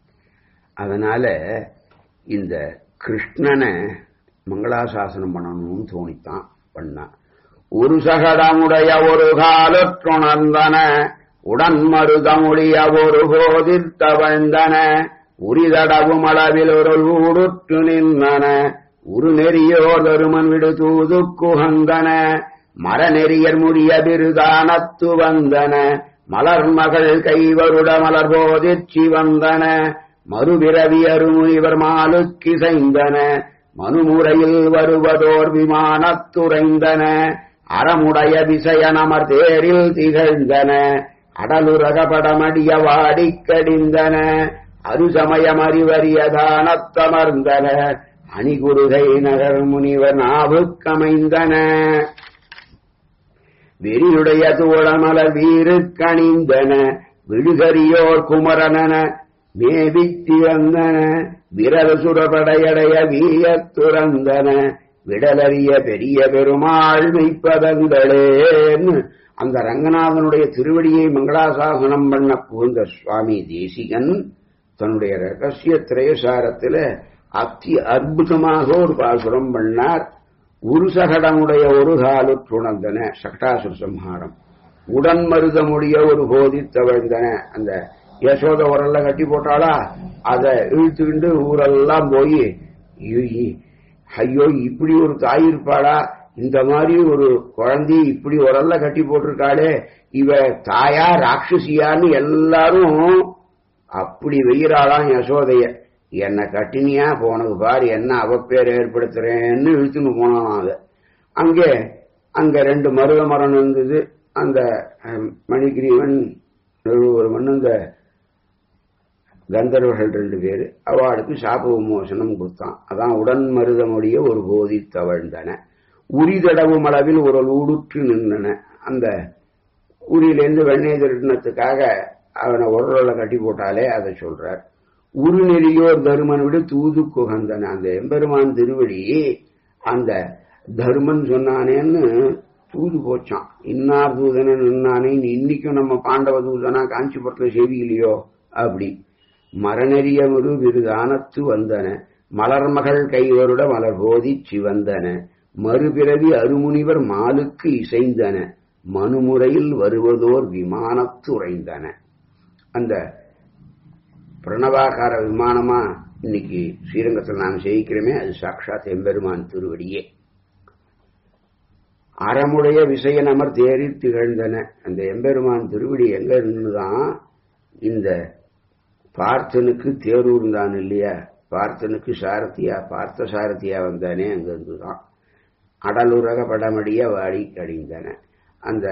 அதனால இந்த கிருஷ்ணனை மங்களாசாசனம் பண்ணணும்னு தோணித்தான் பண்ணான் ஒரு சகடமுடைய ஒரு காலற்றுணர்ந்தன உடன் மருதமுடிய ஒரு போதிர்த்தவழ்ந்தன உரிதடவும் அளவில் ஒரு ஊடுற்று நின்றன உரு நெறியோர் தருமன் விடு தூது குகந்தன மரநெறியர் முடிய பிருதானத்து வந்தன மலர் மகள் கைவருட மலர் போதிர்ச்சி வந்தன மறுபிறவி அருமுனிவர் மாலுக்கிசைந்தன மனுமுறையில் வருவதோர் விமானத்துறைந்தன அறமுடைய விசயனமர் தேரில் திகழ்ந்தன அடலுரகபடமடிய வாடிக்கடிந்தன அருசமயம் அறிவறியதானத்தமர்ந்தன அணிகுருகை நகர் முனிவர் நாவுக்கமைந்தன வெறியுடைய தோழமலர் வீருக்கணிந்தன விழுகரியோர் குமரனன மேவித்தி வந்தன விரல் சுரபடையடைய வீயத் துறந்தன விடலறிய பெரிய பெருமாள் மெய்ப்பதங்களேன்னு அந்த ரங்கநாதனுடைய திருவடியை மங்களாசாசனம் பண்ண புகுந்த சுவாமி தேசிகன் தன்னுடைய ரகசிய திரயசாரத்துல அத்தி அற்புதமாக ஒரு பாசுரம் பண்ணார் உருசகடமுடைய ஒரு காலு துணந்தன சகடாசுர சம்ஹாரம் உடன் மருதமுடைய ஒரு போதி தவழ்ந்தன அந்த யசோத உரல்ல கட்டி போட்டாளா அதை இழுத்துக்கிண்டு ஊரெல்லாம் போய் ஐயோ இப்படி ஒரு தாய் இருப்பாளா இந்த மாதிரி ஒரு குழந்தை இப்படி உரல்ல கட்டி போட்டிருக்காளே இவ தாயா ராட்சசியான்னு எல்லாரும் அப்படி வெயிறாளாம் யசோதைய என்ன கட்டினியா போனது பாரு என்ன அவப்பேர் ஏற்படுத்துறேன்னு இழுத்துன்னு போனான் அதை அங்கே அங்க ரெண்டு மருத மரம் இருந்தது அந்த மணிகிரீவன் ஒருவன் இந்த கந்தர்வர்கள் ரெண்டு பேரு அவளுக்கு சாப விமோசனம் கொடுத்தான் அதான் உடன் மருதமுடைய ஒரு போதி தவழ்ந்தன உரிதடவும் அளவில் ஒரு ஊடுற்று நின்றன அந்த உரியிலேருந்து வெண்ணெய் திருட்டினத்துக்காக அவனை உரல கட்டி போட்டாலே அதை சொல்றார் உருநெறியோர் தருமன் விட தூது குகந்தன அந்த எம்பெருமான் திருவடி அந்த தர்மன் சொன்னானேன்னு தூது போச்சான் இன்னார் தூதனன் நின்னானே இன்னைக்கும் நம்ம பாண்டவ தூதனா காஞ்சிபுரத்துல செய்தியிலையோ அப்படி மரநெறிய முரு விருதானத்து வந்தன மலர்மகள் கைவருட மலர் போதி சிவந்தன மறுபிறவி அருமுனிவர் மாலுக்கு இசைந்தன மனுமுறையில் வருவதோர் விமானத்து உறைந்தன அந்த பிரணவாகார விமானமா இன்னைக்கு ஸ்ரீரங்கத்தில் நாம் செய்கிறோமே அது சாட்சாத் எம்பெருமான் திருவடியே அறமுடைய விசயனமர் தேறி திகழ்ந்தன அந்த எம்பெருமான் திருவடி எங்க இருந்துதான் இந்த பார்த்தனுக்கு தேரூர் தான் இல்லையா பார்த்தனுக்கு சாரதியா பார்த்த சாரதியா வந்தானே அங்க இருந்துதான் அடலுரக படமடிய வாடி கடிந்தன அந்த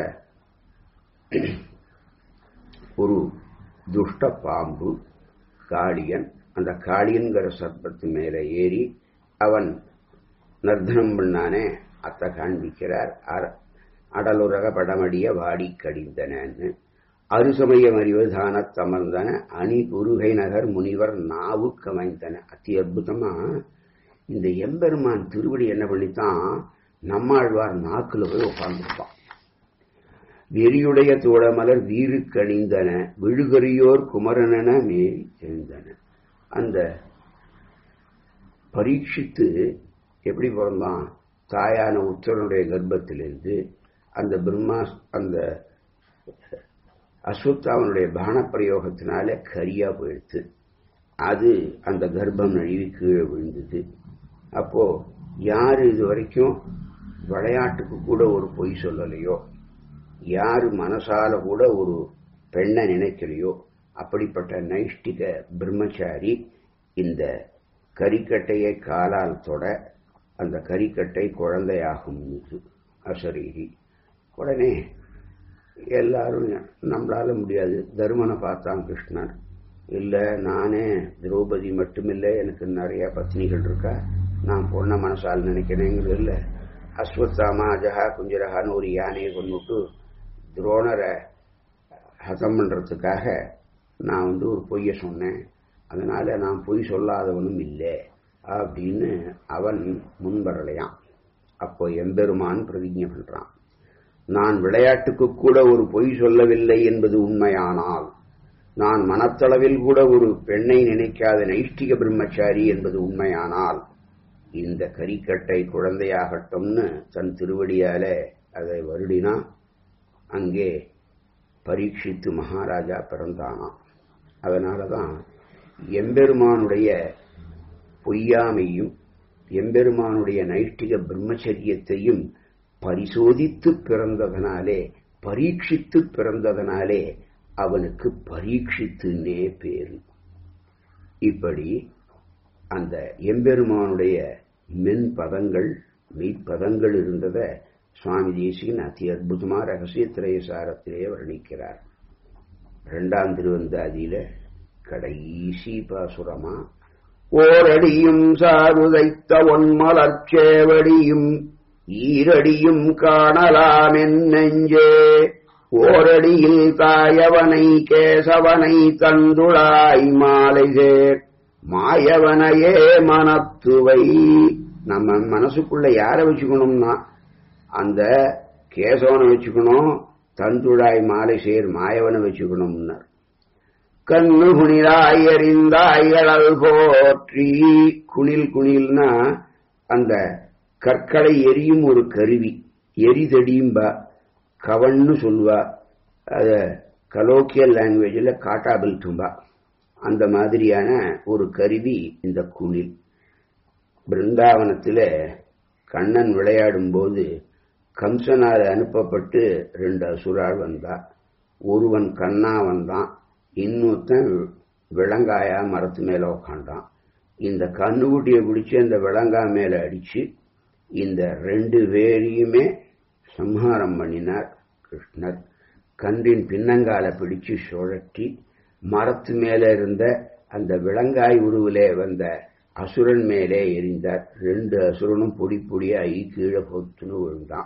ஒரு துஷ்ட பாம்பு காளியன் அந்த காளியன்கிற சர்ப்பத்து மேல ஏறி அவன் நர்த்தனம் பண்ணானே அத்தை காண்பிக்கிறார் அடலுரக படமடிய வாடி கடிந்தனன்னு அருசமயம் அறிவதான தமர்ந்தன அணி குருகை நகர் முனிவர் நாவு கமைந்தன அத்தி அற்புதமா இந்த எம்பெருமான் திருவடி என்ன பண்ணித்தான் நம்மாழ்வார் நாக்குல போய் உட்கார்ந்துருப்பான் வெறியுடைய தோழமலர் வீறு கணிந்தன விழுகரியோர் குமரனென மேறி எழுந்தன அந்த பரீட்சித்து எப்படி பிறந்தான் தாயான உத்தரனுடைய கர்ப்பத்திலிருந்து அந்த பிரம்மா அந்த அஸ்வத்தாவனுடைய பானப்பிரயோகத்தினால கரியா போயிடுத்து அது அந்த கர்ப்பம் நழுவி கீழே விழுந்தது அப்போ யாரு இது வரைக்கும் விளையாட்டுக்கு கூட ஒரு பொய் சொல்லலையோ யாரு மனசால கூட ஒரு பெண்ணை நினைக்கலையோ அப்படிப்பட்ட நைஷ்டிக பிரம்மச்சாரி இந்த கரிக்கட்டையை காலால் தொட அந்த கரிக்கட்டை குழந்தையாகும் அசரீரி உடனே எல்லாரும் நம்மளால முடியாது தருமனை பார்த்தான் கிருஷ்ணன் இல்ல நானே திரௌபதி மட்டுமில்லை எனக்கு நிறைய பத்னிகள் இருக்கா நான் பொண்ண மனசால் நினைக்கிறேங்கிறது இல்ல அஸ்வத்தாமா அஜகா குஞ்சரகான்னு ஒரு யானையை கொண்டுட்டு துரோணரை ஹதம் பண்றதுக்காக நான் வந்து ஒரு பொய்ய சொன்னேன் அதனால நான் பொய் சொல்லாதவனும் இல்லை அப்படின்னு அவன் முன்வரலையான் அப்போ எம்பெருமான் பிரதிஜை பண்றான் நான் விளையாட்டுக்கு கூட ஒரு பொய் சொல்லவில்லை என்பது உண்மையானால் நான் மனத்தளவில் கூட ஒரு பெண்ணை நினைக்காத நைஷ்டிக பிரம்மச்சாரி என்பது உண்மையானால் இந்த கரிக்கட்டை குழந்தையாகட்டும்னு தன் திருவடியால அதை வருடினா அங்கே பரீட்சித்து மகாராஜா பிறந்தானாம் அதனாலதான் எம்பெருமானுடைய பொய்யாமையும் எம்பெருமானுடைய நைஷ்டிக பிரம்மச்சரியத்தையும் பரிசோதித்து பிறந்ததனாலே பரீட்சித்து பிறந்ததனாலே அவனுக்கு பரீட்சித்துன்னே பேரு இப்படி அந்த எம்பெருமானுடைய மென் பதங்கள் மெய்ப்பதங்கள் இருந்தத சுவாமி தேசிகன் அதி அற்புதமா ரகசிய திரையசாரத்திலே வர்ணிக்கிறார் இரண்டாம் திருவந்தாதியில கடைசி பாசுரமா ஓரடியும் சாருதைத்த ஒன்மலர்ச்சேவடியும் ஈரடியும் காணலாம் நெஞ்சே ஓரடியில் தாயவனை கேசவனை தந்துளாய் மாலை சேர் மாயவனையே மனத்துவை நம்ம மனசுக்குள்ள யார வச்சுக்கணும்னா அந்த கேசவனை வச்சுக்கணும் தந்துழாய் மாலை சேர் மாயவனை வச்சுக்கணும்னார் கண்ணு குணிராய் எறிந்தாய்களல் போற்றி குணில் குணில்னா அந்த கற்களை எரியும் ஒரு கருவி எரிதடியும்பா கவன்னு சொல்லுவா அத கலோக்கியல் லாங்குவேஜில் காட்டாபில் தும்பா அந்த மாதிரியான ஒரு கருவி இந்த குணில் பிருந்தாவனத்தில் கண்ணன் விளையாடும் போது கம்சனால் அனுப்பப்பட்டு ரெண்டு அசுரால் வந்தா ஒருவன் கண்ணா வந்தான் இன்னொருத்தன் விலங்காயா மரத்து மேல உக்காண்டான் இந்த கண்ணுக்குட்டியை பிடிச்சி அந்த விலங்கா மேல அடிச்சு இந்த ரெண்டு பேரையுமே சம்ஹாரம் பண்ணினார் கிருஷ்ணர் கன்றின் பின்னங்கால பிடிச்சு சுழற்றி மரத்து மேல இருந்த அந்த விலங்காய் உருவிலே வந்த அசுரன் மேலே எரிந்தார் ரெண்டு அசுரனும் பொடி பொடியாகி கீழே பொத்துன்னு விழுந்தான்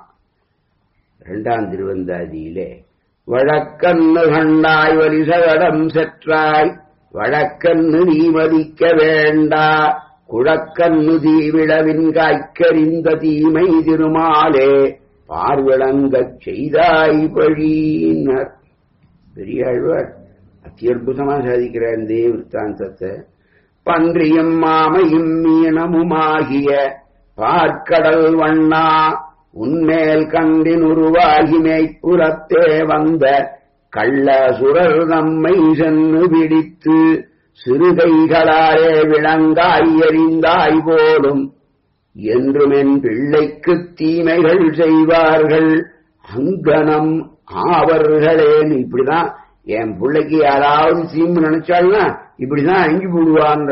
இரண்டாம் திருவந்தாதியிலே வழக்கன்னு கண்டாய் வலிசகடம் செற்றாய் வழக்கன்னு நீ மதிக்க வேண்டா குழக்கன்னு தீவிடவின் காய்க்கறிந்த தீமை திருமாலே பார்விளங்கச் செய்தாய் பழியினர் பெரியாழ்வார் அத்தியுதமா சாதிக்கிறார் இந்த விற்த்தாந்தத்தை பன்றியும் மாமையும் மீனமுமாகிய பார்க்கடல் வண்ணா உன்மேல் கண்டின் உருவாகி மேய்ப்புறத்தே வந்த கள்ள சுரர் நம்மை சென்று பிடித்து சிறுகைகளாலே விளங்காய் எறிந்தாய் போலும் என்றுமென் பிள்ளைக்குத் தீமைகள் செய்வார்கள் அங்கனம் ஆவர்களேன் இப்படிதான் என் பிள்ளைக்கு யாராவது தீம்பு நினைச்சாள்னா இப்படிதான் அங்கி போடுவான்ற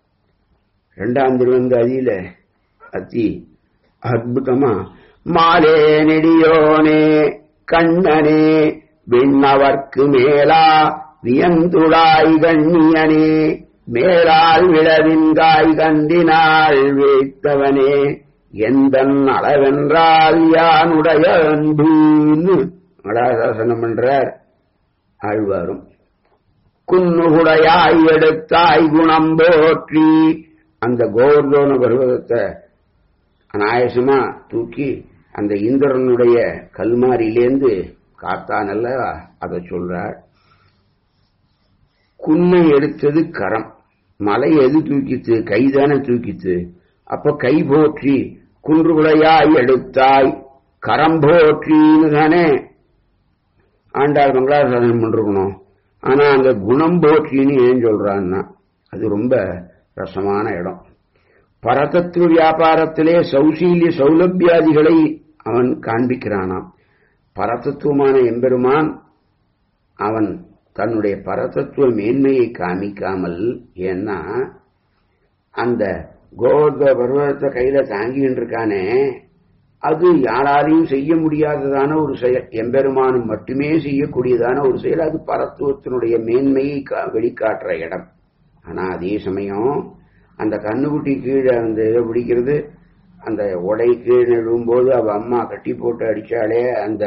இரண்டாம் திருவந்த அதியில அத்தி அற்புதமா மாலே நெடியோனே கண்ணனே விண்ணவர்க்கு மேலா வியந்துடாய் கண்ணியனே மேலால் விழவின்காய் கண்டினாள் வைத்தவனே எந்தன் அளவென்றால் யானுடைய அன்புன்னு அடாசாசனம் பண்றார் ஆழ்வாரும் குன்னுகுடையாய் எடுத்தாய் குணம் போற்றி அந்த கோவர்தோன பருவதத்தை அநாயசமா தூக்கி அந்த இந்திரனுடைய கல்மாரியிலேந்து காத்தானல்ல அதை சொல்றார் குன்னை எடுத்தது கரம் மலை எது தூக்கித்து கைதானே தூக்கித்து அப்ப கை போற்றி குன்றுகுலையாய் எடுத்தாய் கரம் போற்றின்னு தானே ஆண்டாள் மங்களாசாசனம் பண்ணிருக்கணும் ஆனா அங்க குணம் போற்றின்னு ஏன் சொல்றான்னா அது ரொம்ப ரசமான இடம் பரதத்துவ வியாபாரத்திலே சௌசீல்ய சௌலபியாதிகளை அவன் காண்பிக்கிறானாம் பரதத்துவமான எம்பெருமான் அவன் தன்னுடைய பரதத்துவ மேன்மையை காமிக்காமல் ஏன்னா அந்த கோவர்த பர்வதத்தை கையில தாங்கிட்டு இருக்கானே அது யாராலையும் செய்ய முடியாததான ஒரு செயல் எம்பெருமானும் மட்டுமே செய்யக்கூடியதான ஒரு செயல் அது பரத்துவத்தினுடைய மேன்மையை வெளிக்காட்டுற இடம் ஆனா அதே சமயம் அந்த கண்ணுக்குட்டி கீழே அந்த இதை பிடிக்கிறது அந்த உடை கீழே விழும்போது அவ அம்மா கட்டி போட்டு அடிச்சாலே அந்த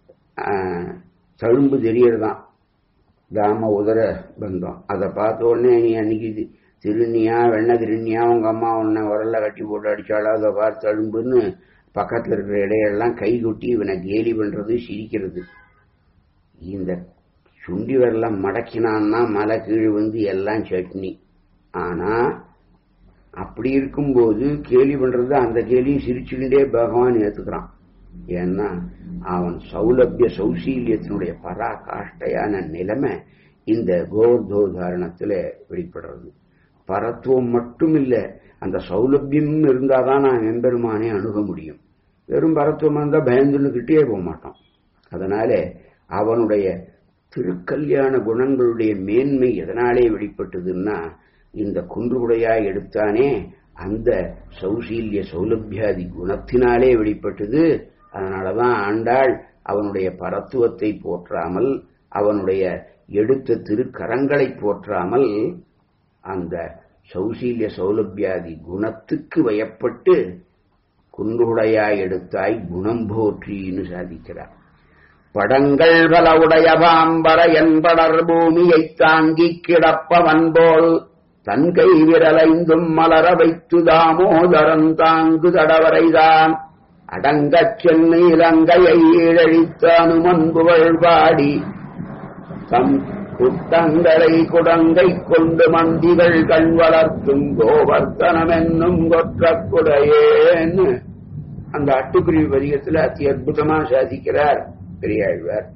தழும்பு தெரியறதான் தாம உதர பந்தம் அதை பார்த்த உடனே நீ அன்னைக்கு திருநியா வெண்ண திருநியா உங்க அம்மா உன்னை உரல்ல கட்டி போட்டு அடிச்சாலோ அதை பார்த்து தழும்புன்னு பக்கத்துல இருக்கிற இடையெல்லாம் கை கொட்டி இவனை கேலி பண்றது சிரிக்கிறது இந்த சுண்டி வரலாம் மடக்கினான்னா மலை கீழ் வந்து எல்லாம் சட்னி ஆனா அப்படி இருக்கும்போது கேலி பண்றது அந்த கேலியும் சிரிச்சுக்கிட்டே பகவான் ஏத்துக்கிறான் ஏன்னா அவன் சௌலபிய சௌசீல்யத்தினுடைய பராகாஷ்டையான நிலைமை இந்த கோர்தோதாரணத்துல வெளிப்படுறது பரத்துவம் மட்டும் இல்ல அந்த சௌலபியம் இருந்தாதான் நான் எம்பெருமானே அணுக முடியும் வெறும் பரத்துவம் இருந்தா பயந்துன்னுக்கிட்டே போக மாட்டோம் அதனால அவனுடைய திருக்கல்யாண குணங்களுடைய மேன்மை எதனாலே வெளிப்பட்டதுன்னா இந்த குன்றுகுடையாய் எடுத்தானே அந்த சௌசீல்ய சௌலபியாதி குணத்தினாலே வெளிப்பட்டது அதனாலதான் ஆண்டாள் அவனுடைய பரத்துவத்தை போற்றாமல் அவனுடைய எடுத்த திருக்கரங்களை போற்றாமல் அந்த சௌசீல்ய சௌலபியாதி குணத்துக்கு வயப்பட்டு குன்றுடையாய் எடுத்தாய் குணம் போற்றின்னு சாதிக்கிறார் படங்கள் பல உடைய பாம்பர என்படர் பூமியைத் தாங்கிக் கிடப்பவன் போல் தன் கை விரலைந்தும் மலர வைத்து தாமோதரன் தாங்கு தடவரைதான் அடங்கச் சென்னை இலங்கையை ஈழழித்த அனுமன்புகள் பாடி தம் குட்டங்களை குடங்கை கொண்டு மந்திகள் கண் வளர்த்தும் கோவர்த்தனம் என்னும் கொற்றக்குடையேன்னு அந்த அட்டுக்குருவி பதிகத்தில் அதி அற்புதமா சாதிக்கிறார் பெரியாழ்வார்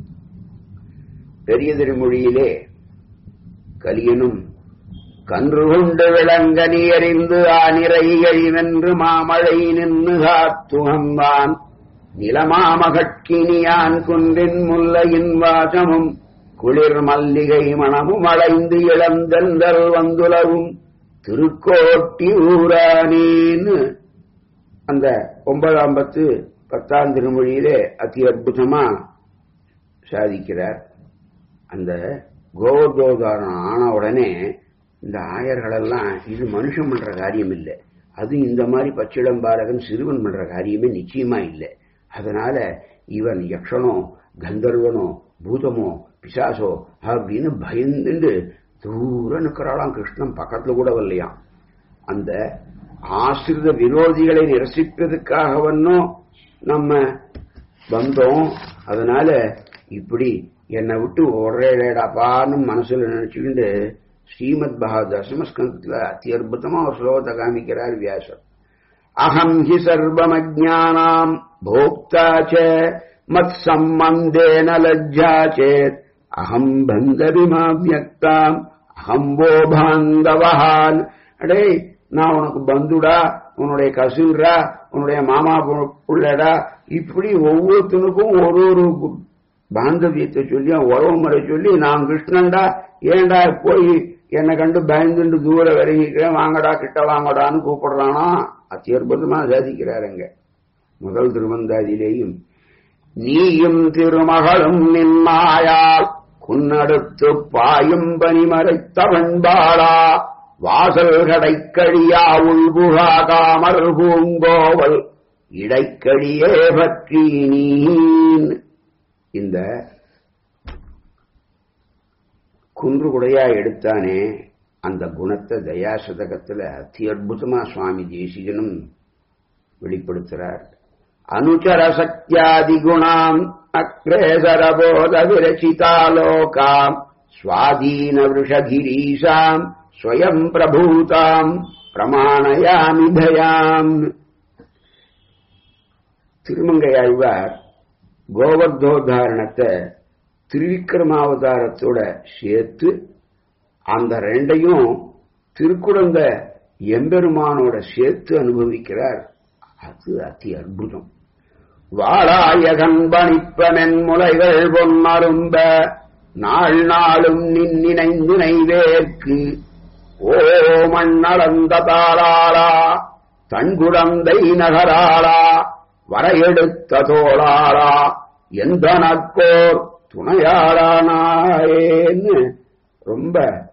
பெரிய திருமொழியிலே கலியனும் கன்று கொண்டு விளங்க நீயறிந்து ஆனிரையழிவென்று மாமழை நின்று காத்துகம்பான் நிலமாமகட்கினியான் குன்றின் முல்லையின் வாசமும் குளிர் மல்லிகை மணமும் அடைந்து இளந்தெந்தல் வந்துலவும் திருக்கோட்டி ஊரானேன்னு அந்த ஒன்பதாம் பத்து பத்தாம் திருமொழியிலே அதி அற்புதமா சாதிக்கிறார் அந்த கோவர்தோதாரணம் ஆன உடனே இந்த ஆயர்களெல்லாம் இது மனுஷன் பண்ற காரியம் இல்லை அது இந்த மாதிரி பச்சிளம் பாலகன் சிறுவன் பண்ற காரியமே நிச்சயமா இல்லை அதனால இவன் யக்ஷனோ கந்தர்வனோ பூதமோ பிசாசோ அப்படின்னு பயந்துண்டு தூரம் நிற்கிறாளாம் கிருஷ்ணன் பக்கத்துல கூட வரலையாம் அந்த ஆசிரித விரோதிகளை நிரசிப்பதற்காகவன்னும் நம்ம வந்தோம் அதனால இப்படி என்னை விட்டு ஒரேடாப்பான்னு மனசுல நினைச்சுக்கிண்டு ஸ்ரீமத் பகவத் சமஸ்கந்தத்துல அத்தி அற்புதமா ஒரு ஸ்லோகத்தை காமிக்கிறார் வியாசர் அகம் ஹி சர்வமஜானாம் போக்தா ச மத் சம்பந்தேன லஜ்ஜா சேத் அகம் பந்தபிமா வியக்தாம் அகம் வோ பாந்தவஹான் அடே நான் உனக்கு பந்துடா உன்னுடைய கசுரா உன்னுடைய மாமா புள்ளடா இப்படி ஒவ்வொருத்தனுக்கும் ஒரு ஒரு பாந்தவியத்தை சொல்லி உறவு முறை சொல்லி நான் கிருஷ்ணன்டா ஏன்டா போய் என்னை கண்டு பயந்துண்டு தூர விலகிக்கிறேன் வாங்கடா கிட்ட வாங்கடான்னு கூப்பிடுறானா அத்தி அற்புதமா சாதிக்கிறாருங்க முதல் திருவந்தாதியிலேயும் நீயும் திருமகளும் நின்மாயால் குன்னடுத்து பாயும் பனிமறைத்தவன்பாளா வாசல் கடைக்கடியா உள்புகா காமர் பூங்கோவல் இடைக்கடியே பற்றி நீன் இந்த குன்று குடையா எடுத்தானே அந்த குணத்தை தயாசதகத்துல அத்தி அற்புதமா சுவாமி தேசிகனும் வெளிப்படுத்துறார் அனுச்சர சக்தியாதி குணாம் அக்ரேசரபோத விரச்சிதாலோகாம் சுவாதீன விஷகிரீஷாம் ஸ்வயம் பிரபூதாம் பிரமாணயாமி தயாம் திருமங்கையாழ்வார் கோவர்தோதாரணத்தை திருவிக்கிரமாவதாரத்தோட சேர்த்து அந்த ரெண்டையும் திருக்குழந்த எம்பெருமானோட சேர்த்து அனுபவிக்கிறார் அது அதி அற்புதம் வாழாயகன் பணிப்பமென் முலைகள் பொன்னரும்ப நாள் நாளும் நின் நினைந்து நைவேற்கு ஓ மண்ணளந்த தாளாளா தன்குடந்தை நகராளா வரையெடுத்த தோளாளா எந்த நக்கோர் துணையாளானாயேன்னு ரொம்ப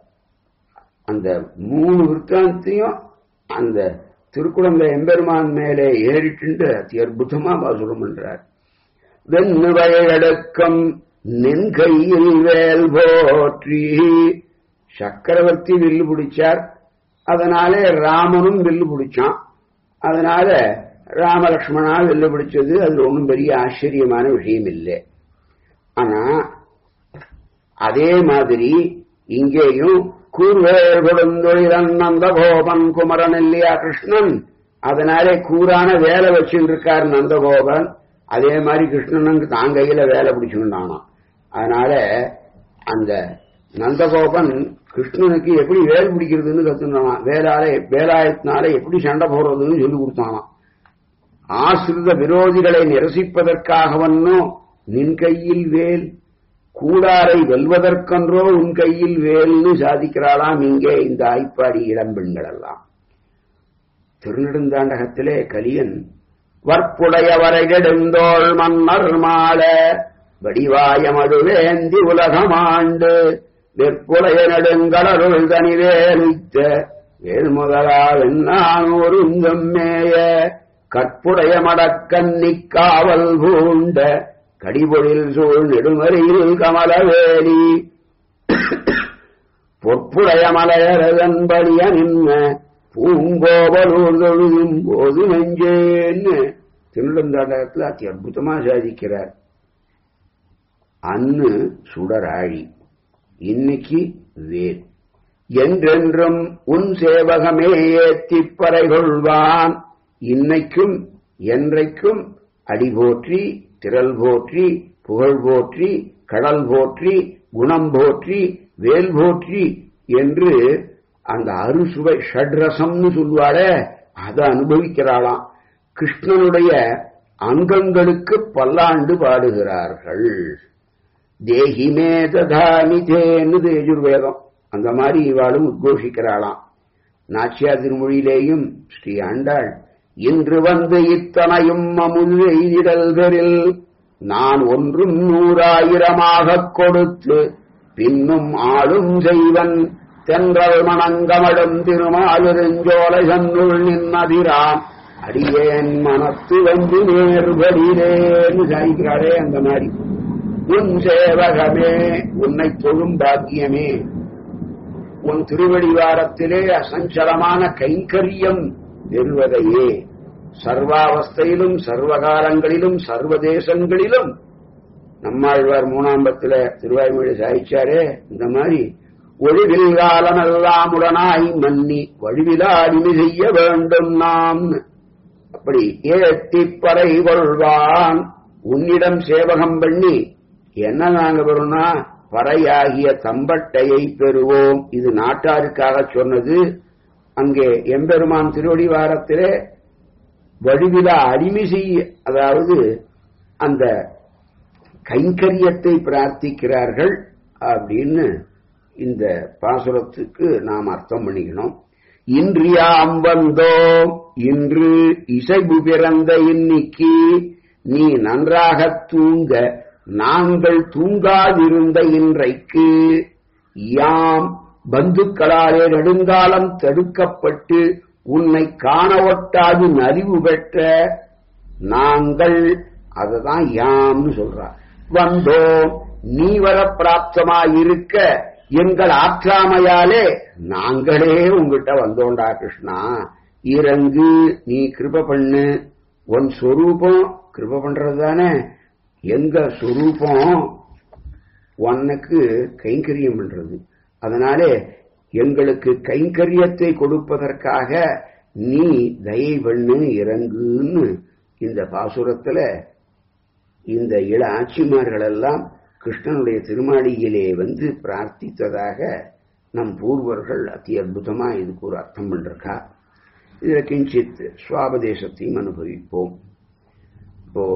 அந்த மூணு விற்காந்தையும் அந்த திருக்குழந்தை எம்பெருமான் மேலே ஏறிட்டு அதி அற்புதமா பாசுரம் பண்றார் வெண்ணு வயலடக்கம் நின் கையில் வேல் போற்றி சக்கரவர்த்தி வில்லு பிடிச்சார் அதனாலே ராமனும் வில்லு பிடிச்சான் அதனால ராமலக்ஷ்மணா வில்லு பிடிச்சது அது ஒன்றும் பெரிய ஆச்சரியமான விஷயம் இல்லை ஆனா அதே மாதிரி இங்கேயும் கூர்வேர் கொடுந்தொழிலன் நந்த கோபன் குமரன் இல்லையா கிருஷ்ணன் அதனாலே கூறான வேலை வச்சுட்டு இருக்கார் நந்தகோபன் அதே மாதிரி கிருஷ்ணனுக்கு தான் கையில வேலை பிடிச்சுட்டானா அதனால அந்த நந்தகோபன் கிருஷ்ணனுக்கு எப்படி வேல் பிடிக்கிறதுன்னு கத்துனானா வேலால வேலாயத்தினால எப்படி சண்டை போடுறதுன்னு சொல்லி கொடுத்தானாம் ஆசிரித விரோதிகளை நிரசிப்பதற்காகவன்னும் நின் கையில் வேல் கூடாரை வெல்வதற்கன்றோ உன் கையில் வேல்னு சாதிக்கிறாளாம் இங்கே இந்த ஆய்ப்பாடி இளம்பெண்கள் எல்லாம் திருநெடுந்தாண்டகத்திலே கலியன் வற்புடையவரை கெடுந்தோள் மன்னர் மாள வடிவாயமதுவேந்தி உலகமாண்டு வெற்புடைய நெடுங்கடருள் தனிவேலித்த வேல்முதலாவென் நான் ஒருங்கம் மேய கற்புடைய மடக்கன்னிக் காவல் பூண்ட கடிபொழில் சூழ் நெடுமறையில் கமலவேலி பொற்புடைய மலையரதன்படிய நின்ன பூங்கோவலூர் தொழுதும் போது நெஞ்சேன்னு திருநெடுந்தாண்டகத்தில் அதி அற்புதமா சாதிக்கிறார் அன்னு சுடராழி இன்னைக்கு வேல் என்றென்றும் உன் சேவகமே ஏத்திப் பறை கொள்வான் இன்னைக்கும் என்றைக்கும் அடி போற்றி திரள் போற்றி புகழ் போற்றி கடல் போற்றி குணம் போற்றி வேல் போற்றி என்று அந்த அறுசுவை ஷட்ரசம்னு சொல்லுவாளே அதை அனுபவிக்கிறாளாம் கிருஷ்ணனுடைய அங்கங்களுக்கு பல்லாண்டு பாடுகிறார்கள் தேகிமே ததானிதேன்னு தேஜுர்வேதம் அந்த மாதிரி இவாளும் உத்கோஷிக்கிறாளாம் நாச்சியா திருமொழியிலேயும் ஸ்ரீ ஆண்டாள் இன்று வந்து இத்தனையும் அமுது எய்திடல்களில் நான் ஒன்றும் நூறாயிரமாகக் கொடுத்து பின்னும் ஆளும் செய்வன் தென்றல் மணங்கமடும் திருமாலிருஞ்சோலை சன்னுள் நின்னதிரான் அடியேன் மனத்து வந்து நேர்வடிலேன்னு சாய்க்கிறாரே அந்த மாதிரி உன் சேவகமே உன்னை தொழும் பாக்கியமே உன் திருவடிவாரத்திலே அசஞ்சலமான கைங்கரியம் பெறுவதையே சர்வாவஸ்தையிலும் சர்வகாலங்களிலும் சர்வதேசங்களிலும் நம்மாழ்வார் மூணாம்பத்துல திருவாய்மொழி சாய்ச்சாரே இந்த மாதிரி ஒழிவில் காலமெல்லாம் உடனாய் மன்னி வழிவிலா அடிமை செய்ய வேண்டும் நாம் அப்படி ஏத்திப் பறை கொள்வான் உன்னிடம் சேவகம் பண்ணி என்ன நாங்க பெறும்னா பறையாகிய தம்பட்டையை பெறுவோம் இது நாட்டாருக்காக சொன்னது அங்கே எம்பெருமான் திருவடிவாரத்திலே வடிவிலா அடிமை செய்ய அதாவது அந்த கைங்கரியத்தை பிரார்த்திக்கிறார்கள் அப்படின்னு இந்த பாசுரத்துக்கு நாம் அர்த்தம் பண்ணிக்கணும் இன்றியாம் வந்தோம் இன்று இசைபு பிறந்த இன்னைக்கு நீ நன்றாக தூங்க நாங்கள் தூங்காதிருந்த இன்றைக்கு யாம் பந்துக்களாலே நெடுங்காலம் தடுக்கப்பட்டு உன்னை காண ஒட்டாது நலிவு பெற்ற நாங்கள் அததான் யாம்னு சொல்றார் வந்தோம் நீ வர பிராப்தமாயிருக்க எங்கள் ஆற்றாமையாலே நாங்களே உங்ககிட்ட வந்தோண்டா கிருஷ்ணா இறங்கு நீ கிருப பண்ணு உன் சொரூபம் கிருப பண்றது தானே எங்க சொரூபம் உனக்கு கைங்கரியம் பண்றது அதனாலே எங்களுக்கு கைங்கரியத்தை கொடுப்பதற்காக நீ தயை பண்ணு இறங்குன்னு இந்த பாசுரத்துல இந்த இள ஆட்சிமார்கள் எல்லாம் கிருஷ்ணனுடைய திருமாளியிலே வந்து பிரார்த்தித்ததாக நம் பூர்வர்கள் அதி அற்புதமா இதுக்கு ஒரு அர்த்தம் பண்ணிருக்கா இதுல கிஞ்சித் சுவாபதேசத்தையும் அனுபவிப்போம் இப்போ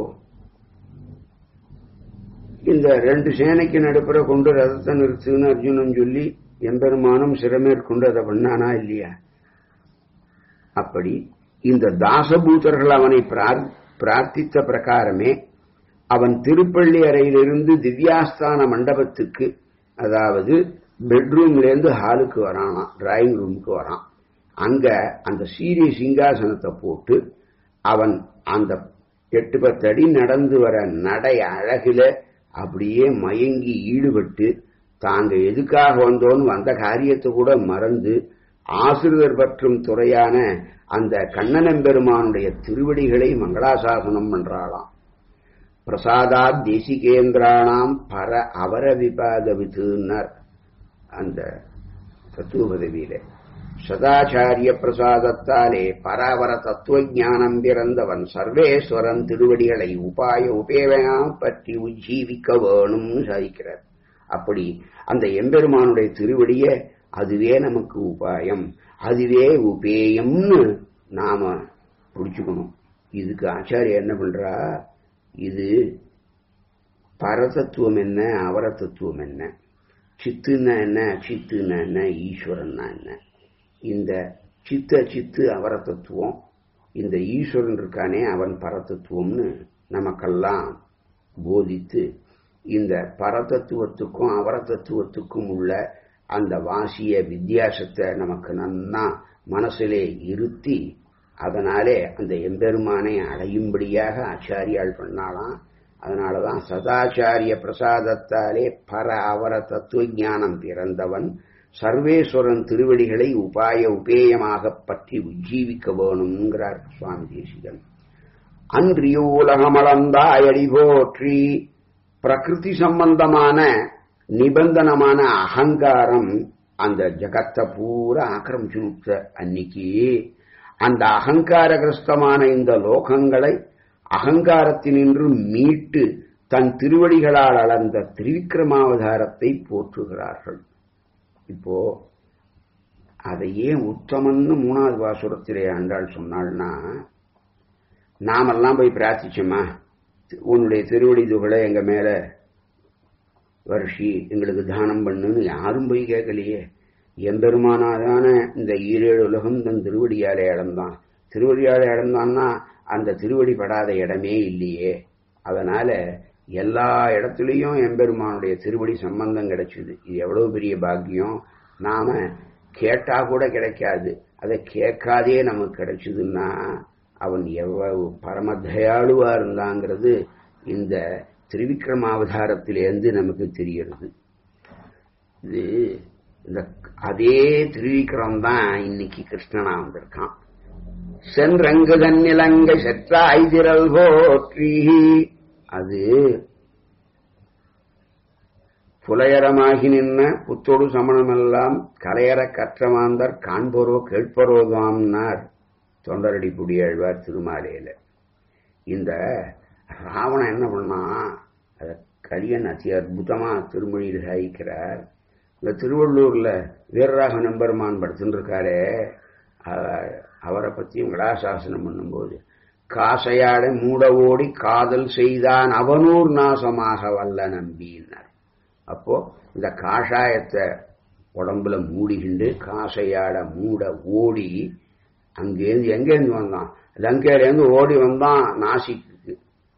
இந்த ரெண்டு சேனைக்கு நடுப்புற கொண்டு ரதத்தை நிறுத்துன்னு அர்ஜுனன் சொல்லி எம்பெருமானும் சிறமேற்கொண்டு அதை பண்ணானா இல்லையா அப்படி இந்த தாசபூதர்கள் அவனை பிரார்த்தித்த பிரகாரமே அவன் திருப்பள்ளி அறையிலிருந்து திவ்யாஸ்தான மண்டபத்துக்கு அதாவது பெட்ரூம்ல இருந்து ஹாலுக்கு வரானாம் டிராயிங் ரூமுக்கு வரான் அங்க அந்த சீரிய சிங்காசனத்தை போட்டு அவன் அந்த எட்டு பத்து அடி நடந்து வர நடை அழகில அப்படியே மயங்கி ஈடுபட்டு தாங்க எதுக்காக வந்தோன்னு வந்த காரியத்தை கூட மறந்து ஆசிரியர் பற்றும் துறையான அந்த கண்ணனம்பெருமானுடைய திருவடிகளை மங்களாசாசனம் பண்றாளாம் பிரசாதா தேசிகேந்திரானாம் பர அவர விபாத விதுன்னர் அந்த தத்துவ பதவியில சதாச்சாரிய பிரசாதத்தாலே பராவர தத்துவ ஞானம் பிறந்தவன் சர்வேஸ்வரன் திருவடிகளை உபாய உபேவனாம் பற்றி உஜ்ஜீவிக்க வேணும்னு சாதிக்கிறார் அப்படி அந்த எம்பெருமானுடைய திருவடிய அதுவே நமக்கு உபாயம் அதுவே உபேயம்னு நாம புடிச்சுக்கணும் இதுக்கு ஆச்சாரிய என்ன பண்றா இது பரதத்துவம் என்ன அவர தத்துவம் என்ன சித்துன்னா என்ன சித்துன்னா என்ன ஈஸ்வரன்னா என்ன இந்த சித்த சித்து அவர தத்துவம் இந்த ஈஸ்வரன் இருக்கானே அவன் பரதத்துவம்னு நமக்கெல்லாம் போதித்து இந்த பரதத்துவத்துக்கும் அவர தத்துவத்துக்கும் உள்ள அந்த வாசிய வித்தியாசத்தை நமக்கு நன்னா மனசிலே இருத்தி அதனாலே அந்த எம்பெருமானை அடையும்படியாக ஆச்சாரியால் பண்ணாலாம் அதனாலதான் சதாச்சாரிய பிரசாதத்தாலே பர அவர தத்துவ ஞானம் பிறந்தவன் சர்வேஸ்வரன் திருவடிகளை உபாய உபேயமாக பற்றி உஜ்ஜீவிக்க வேணுங்கிறார் சுவாமி தேசிகன் அன்றிய உலகமளந்தாயடி போற்றி பிரகிருதி சம்பந்தமான நிபந்தனமான அகங்காரம் அந்த ஜகத்தை பூரா ஆக்கிரமிச்சு விட்ட அன்னைக்கு அந்த அகங்காரகிரஸ்தமான இந்த லோகங்களை அகங்காரத்தினின்று மீட்டு தன் திருவடிகளால் அளந்த திரிவிக்ரமாவதாரத்தை போற்றுகிறார்கள் இப்போ அதை ஏன் உத்தமன்னு மூணாவது வாசுரத்திலே ஆண்டாள் சொன்னாள்னா நாமெல்லாம் போய் பிரார்த்திச்சோமா உன்னுடைய திருவடி துகளை எங்க மேல வருஷி எங்களுக்கு தானம் பண்ணுன்னு யாரும் போய் கேட்கலையே எம்பெருமானாதான இந்த ஈரேழு உலகம் தன் திருவடியாலே இழந்தான் திருவடியாலே இழந்தான்னா அந்த திருவடி படாத இடமே இல்லையே அதனால எல்லா இடத்துலையும் எம்பெருமானுடைய திருவடி சம்பந்தம் கிடைச்சது இது எவ்வளவு பெரிய பாக்கியம் நாம கேட்டா கூட கிடைக்காது அதை கேட்காதே நமக்கு கிடைச்சதுன்னா அவன் எவ்வளவு பரம தயாளுவா இருந்தாங்கிறது இந்த திருவிக்ரமாவதாரத்திலேருந்து நமக்கு தெரிகிறது இது இந்த அதே திருவிக்ரம் தான் இன்னைக்கு கிருஷ்ணனா வந்திருக்கான் சென்றங்கு தன்னிலங்கை செற்றாய் திரள் போற்றி அது புலையரமாகி நின்ன புத்தொடு சமணமெல்லாம் கலையற கற்றமாந்தர் காண்போரோ கேட்பரோதாம்னார் தொண்டரடி புடியாழ்வார் திருமாலையில இந்த ராவணன் என்ன பண்ணான் அத கலியன் அதி அற்புதமா திருமொழியில் சாய்க்கிறார் இந்த திருவள்ளூர்ல வீரராக நம்பெருமான் படுத்துட்டு இருக்காரே அவரை பத்தி விளாசாசனம் பண்ணும்போது காசையாட மூட ஓடி காதல் செய்தான் அவனூர் நாசமாக வல்ல நம்பினார் அப்போ இந்த காஷாயத்தை உடம்புல மூடிக்கிண்டு காசையாட மூட ஓடி அங்கேருந்து எங்கேருந்து வந்தான் லங்கையிலேருந்து ஓடி வந்தான் நாசிக்கு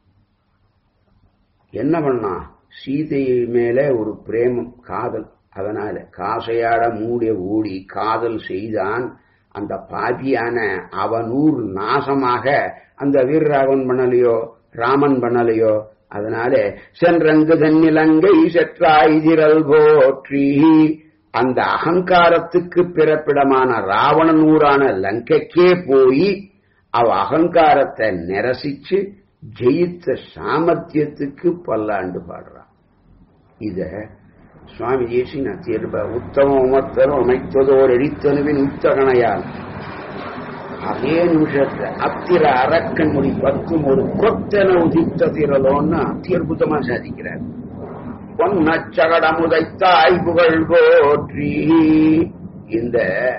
என்ன பண்ணான் சீதை மேல ஒரு பிரேமம் காதல் அதனால காசையாட மூடிய ஓடி காதல் செய்தான் அந்த பாபியான அவனூர் நாசமாக அந்த வீரராகவன் பண்ணலையோ ராமன் பண்ணலையோ அதனால சென்றங்கு தன்னிலங்கை செற்றாய் திரள் போற்றி அந்த அகங்காரத்துக்கு பிறப்பிடமான ராவணன் ஊரான லங்கைக்கே போய் அவ அகங்காரத்தை நிரசிச்சு ஜெயித்த சாமர்த்தியத்துக்கு பல்லாண்டு பாடுறான் இத சுவாமி தேசின தீர்ப்ப உத்தம உமத்தரும் அமைத்ததோர் எரித்தனுவின் உத்தகணையால் அதே நிமிஷத்தை அத்திர அரக்கன் முடி பத்தும் ஒரு கொத்தன உதித்த திரலோன்னு அத்தியற்புதமா சாதிக்கிறார் பொன்னச்சகடமுதைத்தாய் புகழ் போற்றி இந்த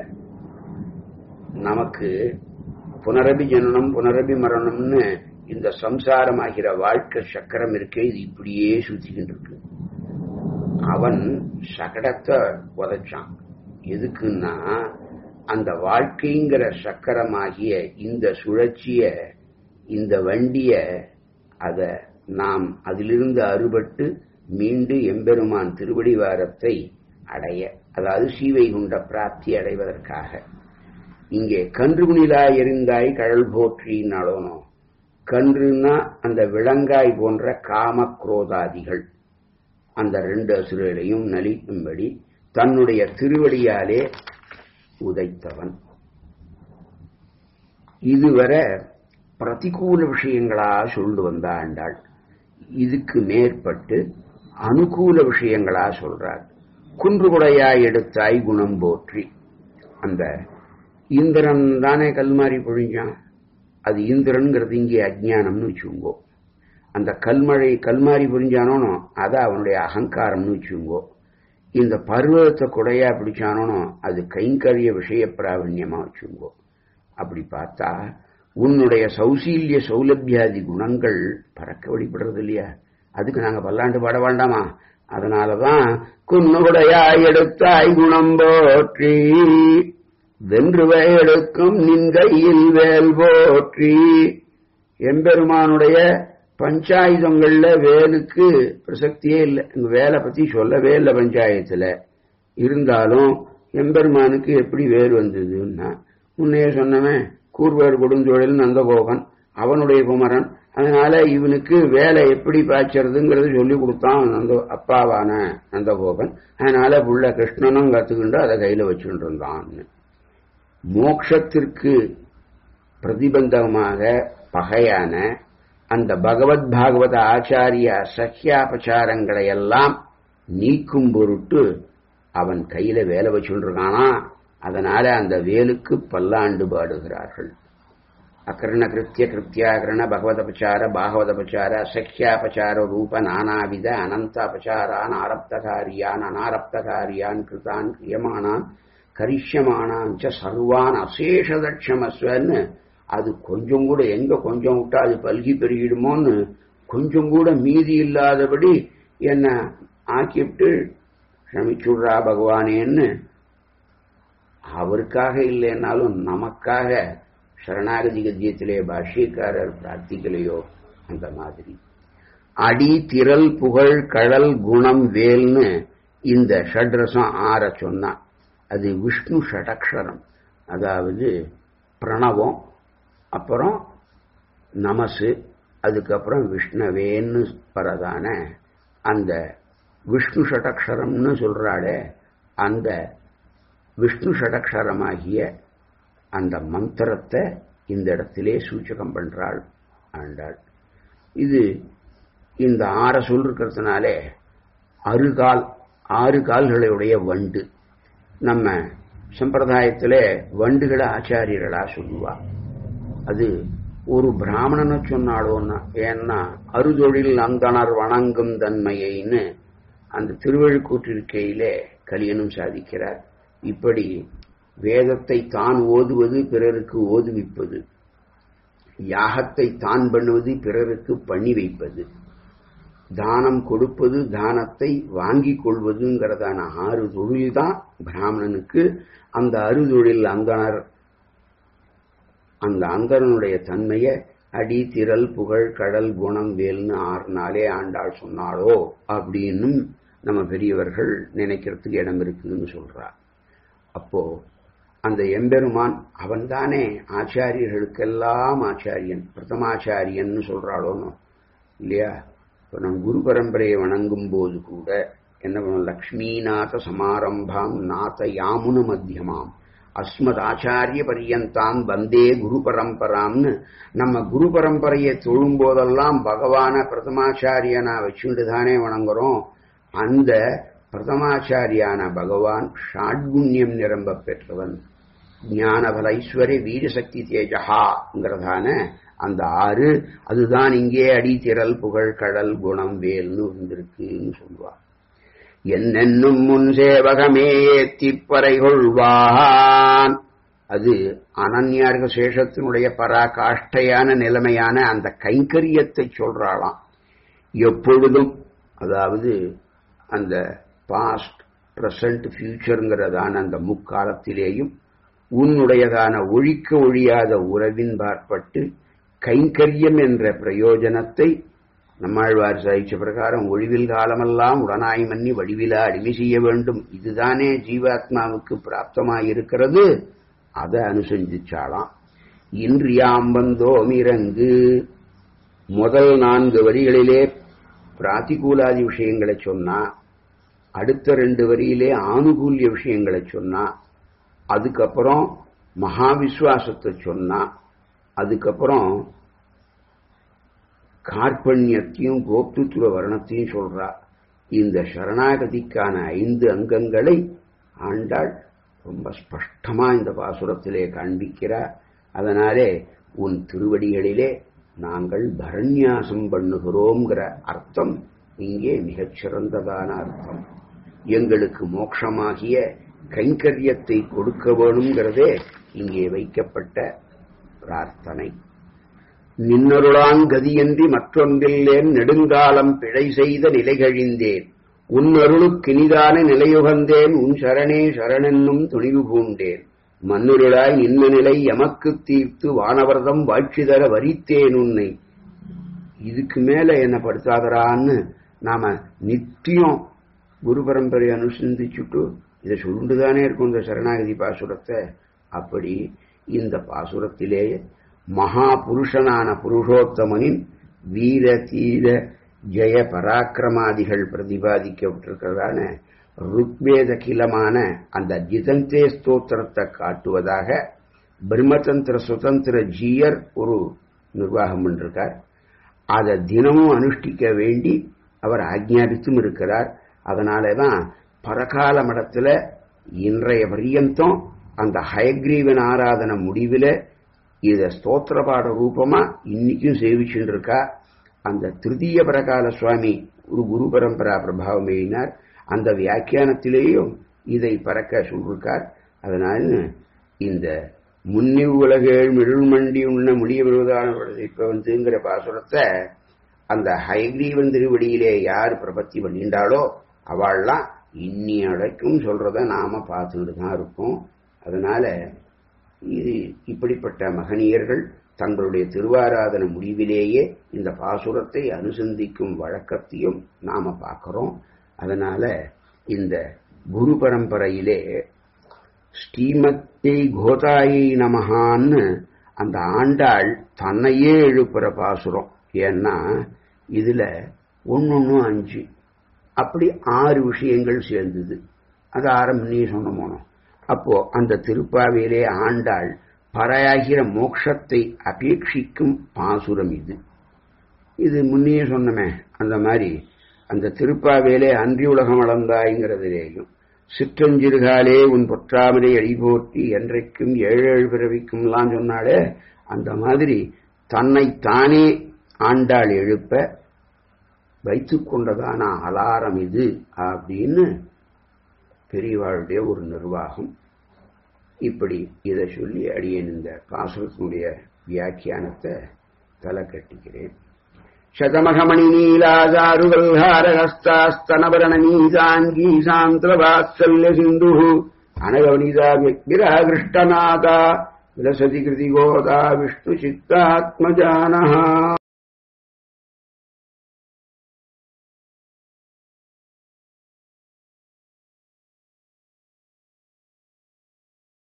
நமக்கு புனரபி ஜனனம் புனரபி மரணம்னு இந்த சம்சாரமாகிற வாழ்க்கை சக்கரம் இருக்கே இது இப்படியே சுத்திக்கிட்டு இருக்கு அவன் சகடத்தை உதைச்சான் எதுக்குன்னா அந்த வாழ்க்கைங்கிற சக்கரமாகிய இந்த சுழற்சிய இந்த வண்டிய அத நாம் அதிலிருந்து அறுபட்டு மீண்டு எம்பெருமான் திருவடிவாரத்தை அடைய அதாவது சீவைகுண்ட பிராப்தி அடைவதற்காக இங்கே கன்றுகுணிலா எரிந்தாய் கழல் போற்றினாலோனோ கன்றுனா அந்த விலங்காய் போன்ற காம குரோதாதிகள் அந்த ரெண்டு அசுரரையும் நலிக்கும்படி தன்னுடைய திருவடியாலே உதைத்தவன் இதுவரை பிரதிகூல விஷயங்களா சொல்லு வந்த ஆண்டாள் இதுக்கு மேற்பட்டு அனுகூல விஷயங்களா சொல்றார் குன்றுகுடையா எடுத்தாய் குணம் போற்றி அந்த இந்திரன் தானே கல்மாரி பொழிஞ்சான் அது இந்திரன்கிறது இங்கே அஜ்ஞானம்னு வச்சுங்கோ அந்த கல்மழை கல்மாரி புரிஞ்சானோனோ அதை அவனுடைய அகங்காரம்னு வச்சுங்கோ இந்த பருவத்தை குடையா பிடிச்சானோனோ அது கைங்கரிய விஷய பிராவண்யமா வச்சுங்கோ அப்படி பார்த்தா உன்னுடைய சௌசீல்ய சௌலபியாதி குணங்கள் பறக்க வழிபடுறது இல்லையா அதுக்கு நாங்க பல்லாண்டு பாட வேண்டாமா அதனாலதான் குன்னுடையா எடுத்தாய் குணம் போற்றி வென்று எடுக்கும் நிந்தையில் வேல் போற்றி எம்பெருமானுடைய பஞ்சாயுதங்கள்ல வேலுக்கு பிரசக்தியே இல்லை இங்க வேலை பத்தி சொல்லவே இல்லை பஞ்சாயத்துல இருந்தாலும் எம்பெருமானுக்கு எப்படி வேல் வந்ததுன்னா முன்னையே சொன்னவன் கூர்வேர் கொடுஞ்சோழல் நந்தகோகன் அவனுடைய குமரன் அதனால இவனுக்கு வேலை எப்படி பாய்ச்சறதுங்கிறது சொல்லி கொடுத்தான் நந்த அப்பாவான நந்தகோபன் அதனால புள்ள கிருஷ்ணனும் கத்துக்கிண்டு அதை கையில வச்சுட்டு இருந்தான்னு மோக்ஷத்திற்கு பிரதிபந்தமாக பகையான அந்த பகவத் பாகவத ஆச்சாரிய சஹ்யாபச்சாரங்களை எல்லாம் நீக்கும் பொருட்டு அவன் கையில வேலை வச்சுருக்கானா அதனால அந்த வேலுக்கு பல்லாண்டு பாடுகிறார்கள் அகர்ண கிருத்திய கிருத்தியாகரண பகவதபச்சார பாகவதபச்சார அசக்கியாபச்சார ரூப நானாவித அனந்த அபச்சாரான் ஆரப்தகாரியான் அனாரப்தகாரியான் கிருதான் கிரியமானான் கரிஷ்யமானான் ச சர்வான் அசேஷதட்சமஸ்வன்னு அது கொஞ்சம் கூட எங்க கொஞ்சம் விட்டா அது பல்கி பெருகிடுமோன்னு கொஞ்சம் கூட மீதி இல்லாதபடி என்ன ஆக்கிவிட்டு க்ஷமிச்சுடுறா பகவானேன்னு அவருக்காக இல்லைன்னாலும் நமக்காக சரணாகதி கத்தியத்திலே பாஷ்யக்காரர் பிரார்த்திக்கலையோ அந்த மாதிரி அடி திரள் புகழ் கடல் குணம் வேல்னு இந்த ஷட்ரசம் ஆற சொன்னா அது விஷ்ணு ஷடக்ஷரம் அதாவது பிரணவம் அப்புறம் நமசு அதுக்கப்புறம் விஷ்ணவேன்னு பரதான அந்த விஷ்ணு ஷடக்ஷரம்னு சொல்றாளே அந்த விஷ்ணு ஷடக்ஷரமாகிய அந்த மந்திரத்தை இந்த இடத்திலே சூச்சகம் பண்றாள் ஆண்டாள் இது இந்த ஆற சொல் இருக்கிறதுனாலே அறுகால் ஆறு கால்களுடைய வண்டு நம்ம சம்பிரதாயத்திலே வண்டுகளை ஆச்சாரியர்களா சொல்லுவா அது ஒரு பிராமணனை சொன்னாலோன்னா ஏன்னா அறுதொழில் அந்தனர் வணங்கும் தன்மையைன்னு அந்த திருவழுக்கூற்றிருக்கையிலே கலியனும் சாதிக்கிறார் இப்படி வேதத்தை தான் ஓதுவது பிறருக்கு ஓதுவிப்பது யாகத்தை தான் பண்ணுவது பிறருக்கு பண்ணி வைப்பது தானம் கொடுப்பது தானத்தை வாங்கிக் கொள்வதுங்கிறதான ஆறு தொழில் தான் பிராமணனுக்கு அந்த அறுதொழில் அந்தனர் அந்த அந்தரனுடைய தன்மையை அடி திரள் புகழ் கடல் குணம் வேல்னு ஆறு நாளே ஆண்டாள் சொன்னாளோ அப்படின்னும் நம்ம பெரியவர்கள் நினைக்கிறதுக்கு இடம் இருக்குதுன்னு சொல்றார் அப்போ அந்த எம்பெருமான் அவன்தானே ஆச்சாரியர்களுக்கெல்லாம் ஆச்சாரியன் பிரதமாச்சாரியன்னு சொல்றாளோன்னு இல்லையா இப்போ நம்ம குரு பரம்பரையை வணங்கும் போது கூட என்ன பண்ணுவோம் லக்ஷ்மிநாத சமாரம்பாம் நாத யாமுன மத்தியமாம் அஸ்மத் ஆச்சாரிய பரியந்தாம் வந்தே குரு பரம்பராம்னு நம்ம குரு பரம்பரையை தொழும் போதெல்லாம் பகவான பிரதமாச்சாரியனா வச்சுட்டு தானே வணங்குறோம் அந்த பிரதமாச்சாரியான பகவான் ஷாட்குண்யம் நிரம்ப பெற்றவன் ஞானபல ஐஸ்வர்ய வீரசக்தி தேஜகாங்கிறதான அந்த ஆறு அதுதான் இங்கே அடித்திரல் புகழ் கடல் குணம் வேல்னு வந்திருக்குன்னு சொல்லுவார் என்னென்னும் முன் சேவகமே ஏத்திப்பறை கொள்வான் அது அனன்யார்க சேஷத்தினுடைய பராகாஷ்டையான நிலைமையான அந்த கைங்கரியத்தை சொல்றாளாம் எப்பொழுதும் அதாவது அந்த பாஸ்ட் பிரசன்ட் ஃபியூச்சருங்கிறதான அந்த முக்காலத்திலேயும் உன்னுடையதான ஒழிக்க ஒழியாத உறவின் பார்ப்பட்டு கைங்கரியம் என்ற பிரயோஜனத்தை நம்மாழ்வார் சாதிச்ச பிரகாரம் ஒழிவில் காலமெல்லாம் உடனாய் மன்னி வடிவிலா அடிமை செய்ய வேண்டும் இதுதானே ஜீவாத்மாவுக்கு பிராப்தமாயிருக்கிறது அதை அனுசரிச்சாலாம் இன்றியாம் வந்தோம் இறங்கு முதல் நான்கு வரிகளிலே பிராத்திகூலாதி விஷயங்களை சொன்னா அடுத்த ரெண்டு வரியிலே ஆனுகூல்ய விஷயங்களை சொன்னா அதுக்கப்புறம் மகாவிஸ்வாசத்தை சொன்னா அதுக்கப்புறம் கார்பண்யத்தையும் கோப்துத்துவ வர்ணத்தையும் சொல்றா இந்த சரணாகதிக்கான ஐந்து அங்கங்களை ஆண்டாள் ரொம்ப ஸ்பஷ்டமா இந்த பாசுரத்திலே காண்பிக்கிறார் அதனாலே உன் திருவடிகளிலே நாங்கள் பரண்யாசம் பண்ணுகிறோங்கிற அர்த்தம் இங்கே மிகச் சிறந்ததான அர்த்தம் எங்களுக்கு மோட்சமாகிய கைங்கரியத்தை கொடுக்க வேணுங்கிறதே இங்கே வைக்கப்பட்ட பிரார்த்தனை நின்னருளாங்கதியன்றி மற்றொன்றில்லேன் நெடுங்காலம் பிழை செய்த நிலைகழிந்தேன் உன் அருளுக்கினிதான நிலையுகந்தேன் உன் சரணே சரணென்னும் துணிவு பூண்டேன் மண்ணுருளாய் நின்ன நிலை எமக்குத் தீர்த்து வானவர்தம் வாழ்ச்சிதர வரித்தேன் உன்னை இதுக்கு மேல என்ன படுத்தாதரான்னு நாம நித்தியம் குரு பரம்பரை அனுசந்திச்சுட்டு இதை சொல்லுண்டுதானே இருக்கும் இந்த சரணாகதி பாசுரத்தை அப்படி இந்த பாசுரத்திலே மகா புருஷனான புருஷோத்தமனின் வீர தீர ஜெய பராக்கிரமாதிகள் பிரதிபாதிக்கப்பட்டிருக்கிறதான ருக்வேத கிலமான அந்த ஜிதந்தே ஸ்தோத்திரத்தை காட்டுவதாக பிரம்மதந்திர சுதந்திர ஜீயர் ஒரு நிர்வாகம் பண்ணிருக்கார் அதை தினமும் அனுஷ்டிக்க வேண்டி அவர் ஆக்ஞாபித்தும் இருக்கிறார் அதனாலதான் பரகால மடத்துல இன்றைய பரியந்தம் அந்த ஹயக்ரீவன் ஆராதன முடிவில இத ஸ்தோத்திர பாட ரூபமா இன்னைக்கும் சேவிச்சுட்டு இருக்கா அந்த திருத்தீய பரகால சுவாமி ஒரு குரு பரம்பரா பிரபாவம் எழுதினார் அந்த வியாக்கியானத்திலேயும் இதை பறக்க சொல்லிருக்கார் அதனால இந்த முன்னி உலகேள் மிருள்மண்டி உண்ண முடிய விரோதான இப்ப வந்துங்கிற பாசுரத்தை அந்த ஹைகிரீவன் திருவடியிலே யார் பிரபத்தி பண்ணிண்டாளோ அவள்லாம் இன்னி அடைக்கும் சொல்றத நாம பார்த்துட்டு தான் இருக்கோம் அதனால இது இப்படிப்பட்ட மகனியர்கள் தங்களுடைய திருவாராதன முடிவிலேயே இந்த பாசுரத்தை அனுசந்திக்கும் வழக்கத்தையும் நாம பார்க்கிறோம் அதனால இந்த குரு பரம்பரையிலே ஸ்ரீமத்தை கோதாயை நமகான்னு அந்த ஆண்டாள் தன்னையே எழுப்புற பாசுரம் ஏன்னா இதுல ஒன்னொன்னு அஞ்சு அப்படி ஆறு விஷயங்கள் சேர்ந்தது அது ஆரம்பி சொன்ன போனோம் அப்போ அந்த திருப்பாவையிலே ஆண்டாள் பறையாகிற மோட்சத்தை அபேட்சிக்கும் பாசுரம் இது இது முன்னையே சொன்னமே அந்த மாதிரி அந்த திருப்பாவேலே அன்றி உலகம் அளந்தாய்ங்கிறதிலேயும் சிற்றஞ்சிறுகாலே உன் பொற்றாமரை அழிபோற்றி என்றைக்கும் ஏழேழு பிறவிக்கும்லாம் சொன்னாலே அந்த மாதிரி தன்னை தானே ஆண்டாள் எழுப்ப வைத்துக் கொண்டதான அலாரம் இது அப்படின்னு பெரியவாளுடைய ஒரு நிர்வாகம் இப்படி இதை சொல்லி அடியேன் இந்த பாசுரத்தினுடைய வியாக்கியானத்தை தலை கட்டிக்கிறேன் शतमघमणि नीलाचारुगल्हारहस्तास्तनवरण नीजाङ्गी सान्त्रवात्सल्य सिन्धुः अनगवनिता व्यक्तिरहकृष्टनादा विलसति कृतिगोदा विष्णुचित्तात्मजानः